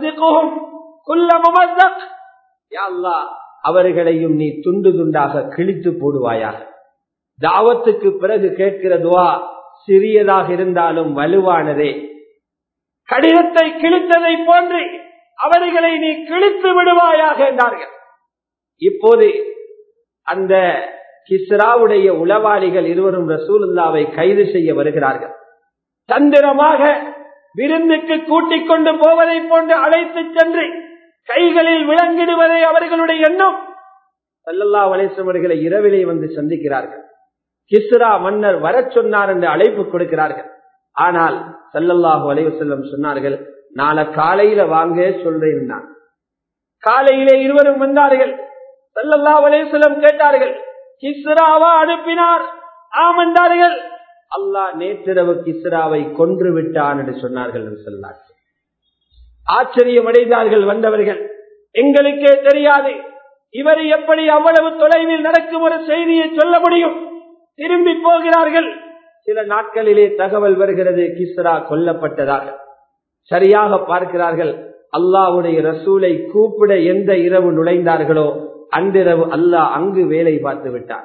அவர்களையும் நீ துண்டு துண்டாக கிழித்து போடுவாயாக தாவத்துக்கு பிறகு கேட்கிற துவா சிறியதாக இருந்தாலும் வலுவானதே கடிதத்தை கிழித்ததை போன்று அவர்களை நீ கிழித்து விடுவாயாக என்றார்கள் இப்போது அந்த கிஸ்ராவுடைய உளவாளிகள் இருவரும் ரசூலுல்லாவை கைது செய்ய வருகிறார்கள் தந்திரமாக விருந்துக்கு கூட்டிக் கொண்டு போவதை போன்று அழைத்து சென்று கைகளில் விளங்கிடுவதை அவர்களுடைய எண்ணம் சல்லல்லா வலேசவர்களை இரவிலே வந்து சந்திக்கிறார்கள் கிஸ்ரா மன்னர் வரச் சொன்னார் என்று அழைப்பு கொடுக்கிறார்கள் ஆனால் சல்லல்லாஹு அலைவசல்லம் சொன்னார்கள் நாளை காலையில வாங்க சொல்றேன் நான் காலையிலே இருவரும் வந்தார்கள் சல்லல்லா அலைவசல்லம் கேட்டார்கள் கிஸ்ராவா அனுப்பினார் ஆமந்தார்கள் அல்லாஹ் நேற்றிரவு கிஸ்ராவை கொன்று விட்டான் என்று சொன்னார்கள் சொன்னார்கள் ஆச்சரியம் அடைந்தார்கள் வந்தவர்கள் எங்களுக்கே தெரியாது இவர் எப்படி அவ்வளவு தொலைவில் நடக்கும் ஒரு செய்தியை சொல்ல முடியும் திரும்பி போகிறார்கள் சில நாட்களிலே தகவல் வருகிறது கிஸ்ரா கொல்லப்பட்டதாக சரியாக பார்க்கிறார்கள் அல்லாவுடைய ரசூலை கூப்பிட எந்த இரவு நுழைந்தார்களோ அன்றிரவு அல்லாஹ் அங்கு வேலை பார்த்து விட்டார்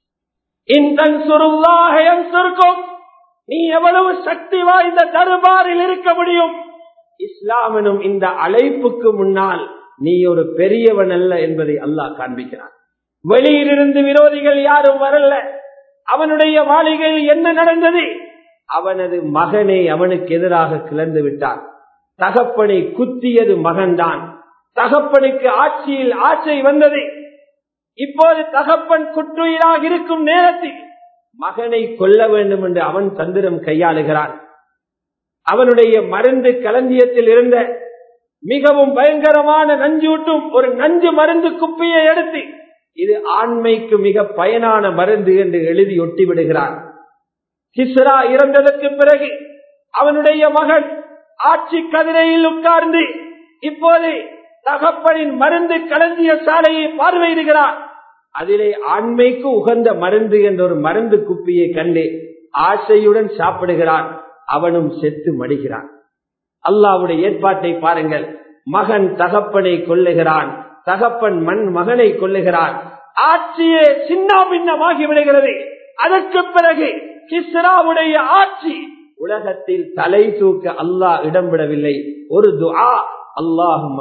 நீ எவ்வளவு சக்தி வாய்ந்த தருபாரில் இருக்க முடியும் இஸ்லாமினும் இந்த அழைப்புக்கு முன்னால் நீ ஒரு பெரியவன் அல்ல என்பதை அல்லாஹ் காண்பிக்கிறான் வெளியிலிருந்து விரோதிகள் யாரும் வரல அவனுடைய மாளிகையில் என்ன நடந்தது அவனது மகனை அவனுக்கு எதிராக கிளர்ந்து விட்டான் தகப்பனை குத்தியது மகன்தான் தகப்பனுக்கு ஆட்சியில் ஆட்சி வந்தது இப்போது தகப்பன் குற்றுயிராக இருக்கும் நேரத்தில் மகனை கொல்ல வேண்டும் என்று அவன் தந்திரம் கையாளுகிறான் அவனுடைய மருந்து களஞ்சியத்தில் இருந்த மிகவும் பயங்கரமான நஞ்சூட்டும் ஒரு நஞ்சு மருந்து குப்பியை எடுத்து இது ஆண்மைக்கு மிக பயனான மருந்து என்று எழுதி ஒட்டி விடுகிறான் கிஸ்ரா இறந்ததற்கு பிறகு அவனுடைய மகன் ஆட்சி கதிரையில் உட்கார்ந்து இப்போது தகப்பனின் மருந்து களஞ்சிய சாலையை பார்வையிடுகிறான் அதிலே ஆண்மைக்கு உகந்த மருந்து என்ற ஒரு மருந்து குப்பியை கண்டு ஆசையுடன் சாப்பிடுகிறான் அவனும் செத்து மடிகிறான் அல்லாவுடைய ஏற்பாட்டை பாருங்கள் மகன் தகப்பனை கொல்லுகிறான் தகப்பன் மண் மகனை கொல்லுகிறான் ஆட்சியே சின்ன பின்னமாகி விடுகிறது அதற்கு பிறகு கிஸ்ராவுடைய ஆட்சி உலகத்தில் தலை தூக்க அல்லாஹ் இடம் விடவில்லை ஒரு துஆ அல்லாஹும்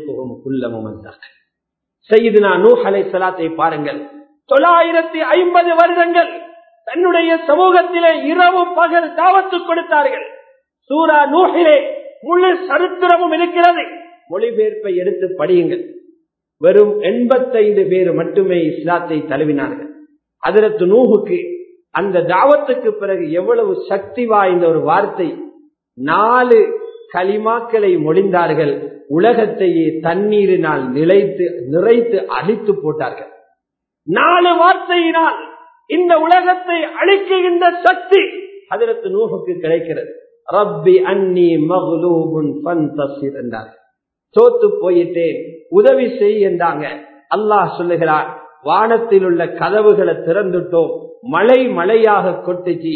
செய்தினா நூ அலை சலாத்தை பாருங்கள் தொள்ளாயிரத்தி ஐம்பது வருடங்கள் தன்னுடைய சமூகத்திலே இரவு பகல் தாவத்து கொடுத்தார்கள் சூரா நூஹிலே முழு சரித்திரமும் இருக்கிறது மொழிபெயர்ப்பை எடுத்து படியுங்கள் வெறும் எண்பத்தைந்து பேர் மட்டுமே இஸ்லாத்தை தழுவினார்கள் அதற்கு நூகுக்கு அந்த தாவத்துக்கு பிறகு எவ்வளவு சக்தி வாய்ந்த ஒரு வார்த்தை நாலு களிமாக்களை மொழிந்தார்கள் உலகத்தையே தண்ணீரினால் நிலைத்து நிறைத்து அழித்து போட்டார்கள் நாலு வார்த்தையினால் இந்த உலகத்தை அழிக்குகின்ற சக்தி அதற்கு நூகுக்கு கிடைக்கிறது ரப்பி அன்னி மகுலூபுன் பந்தசிர் என்றார் தோத்து போயிட்டேன் உதவி செய் என்றாங்க அல்லாஹ் சொல்லுகிறார் வானத்தில் உள்ள கதவுகளை திறந்துட்டோம் மழை மழையாக கொட்டுச்சு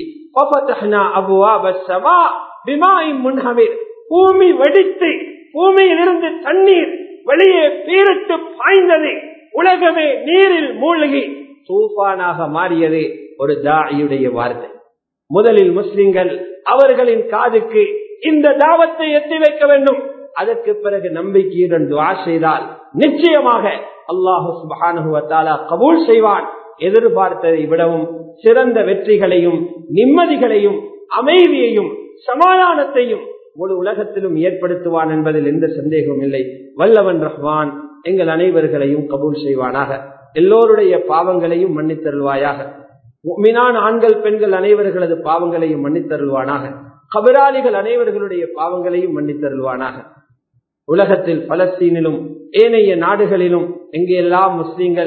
பூமி வெடித்து பூமியில் இருந்து தண்ணீர் வெளியே பீரிட்டு பாய்ந்தது உலகமே நீரில் மூழ்கி தூபானாக மாறியது ஒரு தாயுடைய வார்த்தை முதலில் முஸ்லிம்கள் அவர்களின் காதுக்கு இந்த தாவத்தை எத்தி வைக்க வேண்டும் அதற்கு பிறகு நம்பிக்கையுடன் துவா செய்தால் நிச்சயமாக அல்லாஹு சுபானுவத்தாலா கபூல் செய்வான் எதிர்பார்த்ததை விடவும் சிறந்த வெற்றிகளையும் நிம்மதிகளையும் அமைதியையும் சமாதானத்தையும் முழு உலகத்திலும் ஏற்படுத்துவான் என்பதில் எந்த சந்தேகமும் இல்லை வல்லவன் ரஹ்மான் எங்கள் அனைவர்களையும் கபூல் செய்வானாக எல்லோருடைய பாவங்களையும் மன்னித்தருள்வாயாக மீனான ஆண்கள் பெண்கள் அனைவர்களது பாவங்களையும் மன்னித்தருள்வானாக கபிராளிகள் அனைவர்களுடைய பாவங்களையும் மன்னித்தருள்வானாக உலகத்தில் பலஸ்தீனிலும் ஏனைய நாடுகளிலும் எங்கெல்லாம் முஸ்லீம்கள்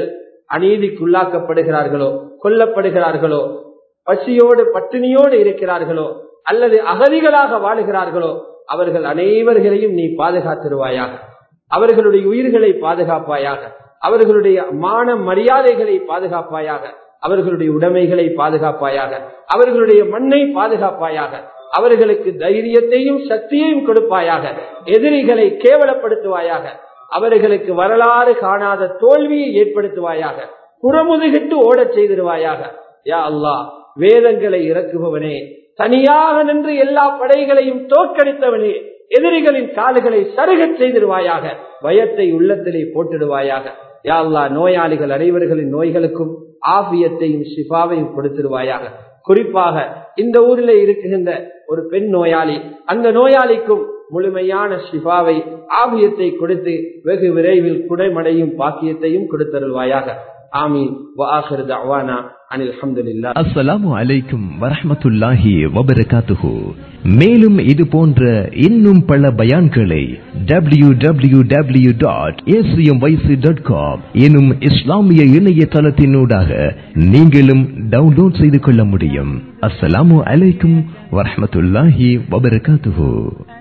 அநீதிக்குள்ளாக்கப்படுகிறார்களோ கொல்லப்படுகிறார்களோ பசியோடு பட்டினியோடு இருக்கிறார்களோ அல்லது அகதிகளாக வாழுகிறார்களோ அவர்கள் அனைவர்களையும் நீ பாதுகாத்திருவாயாக அவர்களுடைய உயிர்களை பாதுகாப்பாயாக அவர்களுடைய மான மரியாதைகளை பாதுகாப்பாயாக அவர்களுடைய உடைமைகளை பாதுகாப்பாயாக அவர்களுடைய மண்ணை பாதுகாப்பாயாக அவர்களுக்கு தைரியத்தையும் சக்தியையும் கொடுப்பாயாக எதிரிகளை கேவலப்படுத்துவாயாக அவர்களுக்கு வரலாறு காணாத தோல்வியை ஏற்படுத்துவாயாக புறமுதுகிட்டு ஓடச் செய்திருவாயாக யா அல்லாஹ் வேதங்களை இறக்குபவனே தனியாக நின்று எல்லா படைகளையும் தோற்கடித்தவனே எதிரிகளின் கால்களை சருகச் செய்திருவாயாக பயத்தை உள்ளத்திலே போட்டிடுவாயாக யா அல்லா நோயாளிகள் அனைவர்களின் நோய்களுக்கும் ஆபியத்தையும் சிபாவையும் கொடுத்திருவாயாக குறிப்பாக இந்த ஊரில் இருக்குகின்ற ஒரு பெண் நோயாளி அந்த நோயாளிக்கும் முழுமையான ஷிஃபாவை ஆபியத்தை கொடுத்து வெகு விரைவில் குடைமடையும் பாக்கியத்தையும் கொடுத்தருள்வாயாக ஆமீன் வாஹிர் தவானா அனில் அஹமதுல்லா அஸ்ஸலாமு அலைக்கும் வரஹ்மத்துல்லாஹி வபரகாத்துஹு மேலும் இது போன்ற இன்னும் பல பயான்களை W W W dot dot com எனும் இஸ்லாமிய இணையதளத்தினூடாக நீங்களும் டவுன்லோட் செய்து கொள்ள முடியும் அஸ்ஸலாமு அலைக்கும் வரஹ்மத்துல்லாஹி வபரகாத்துஹு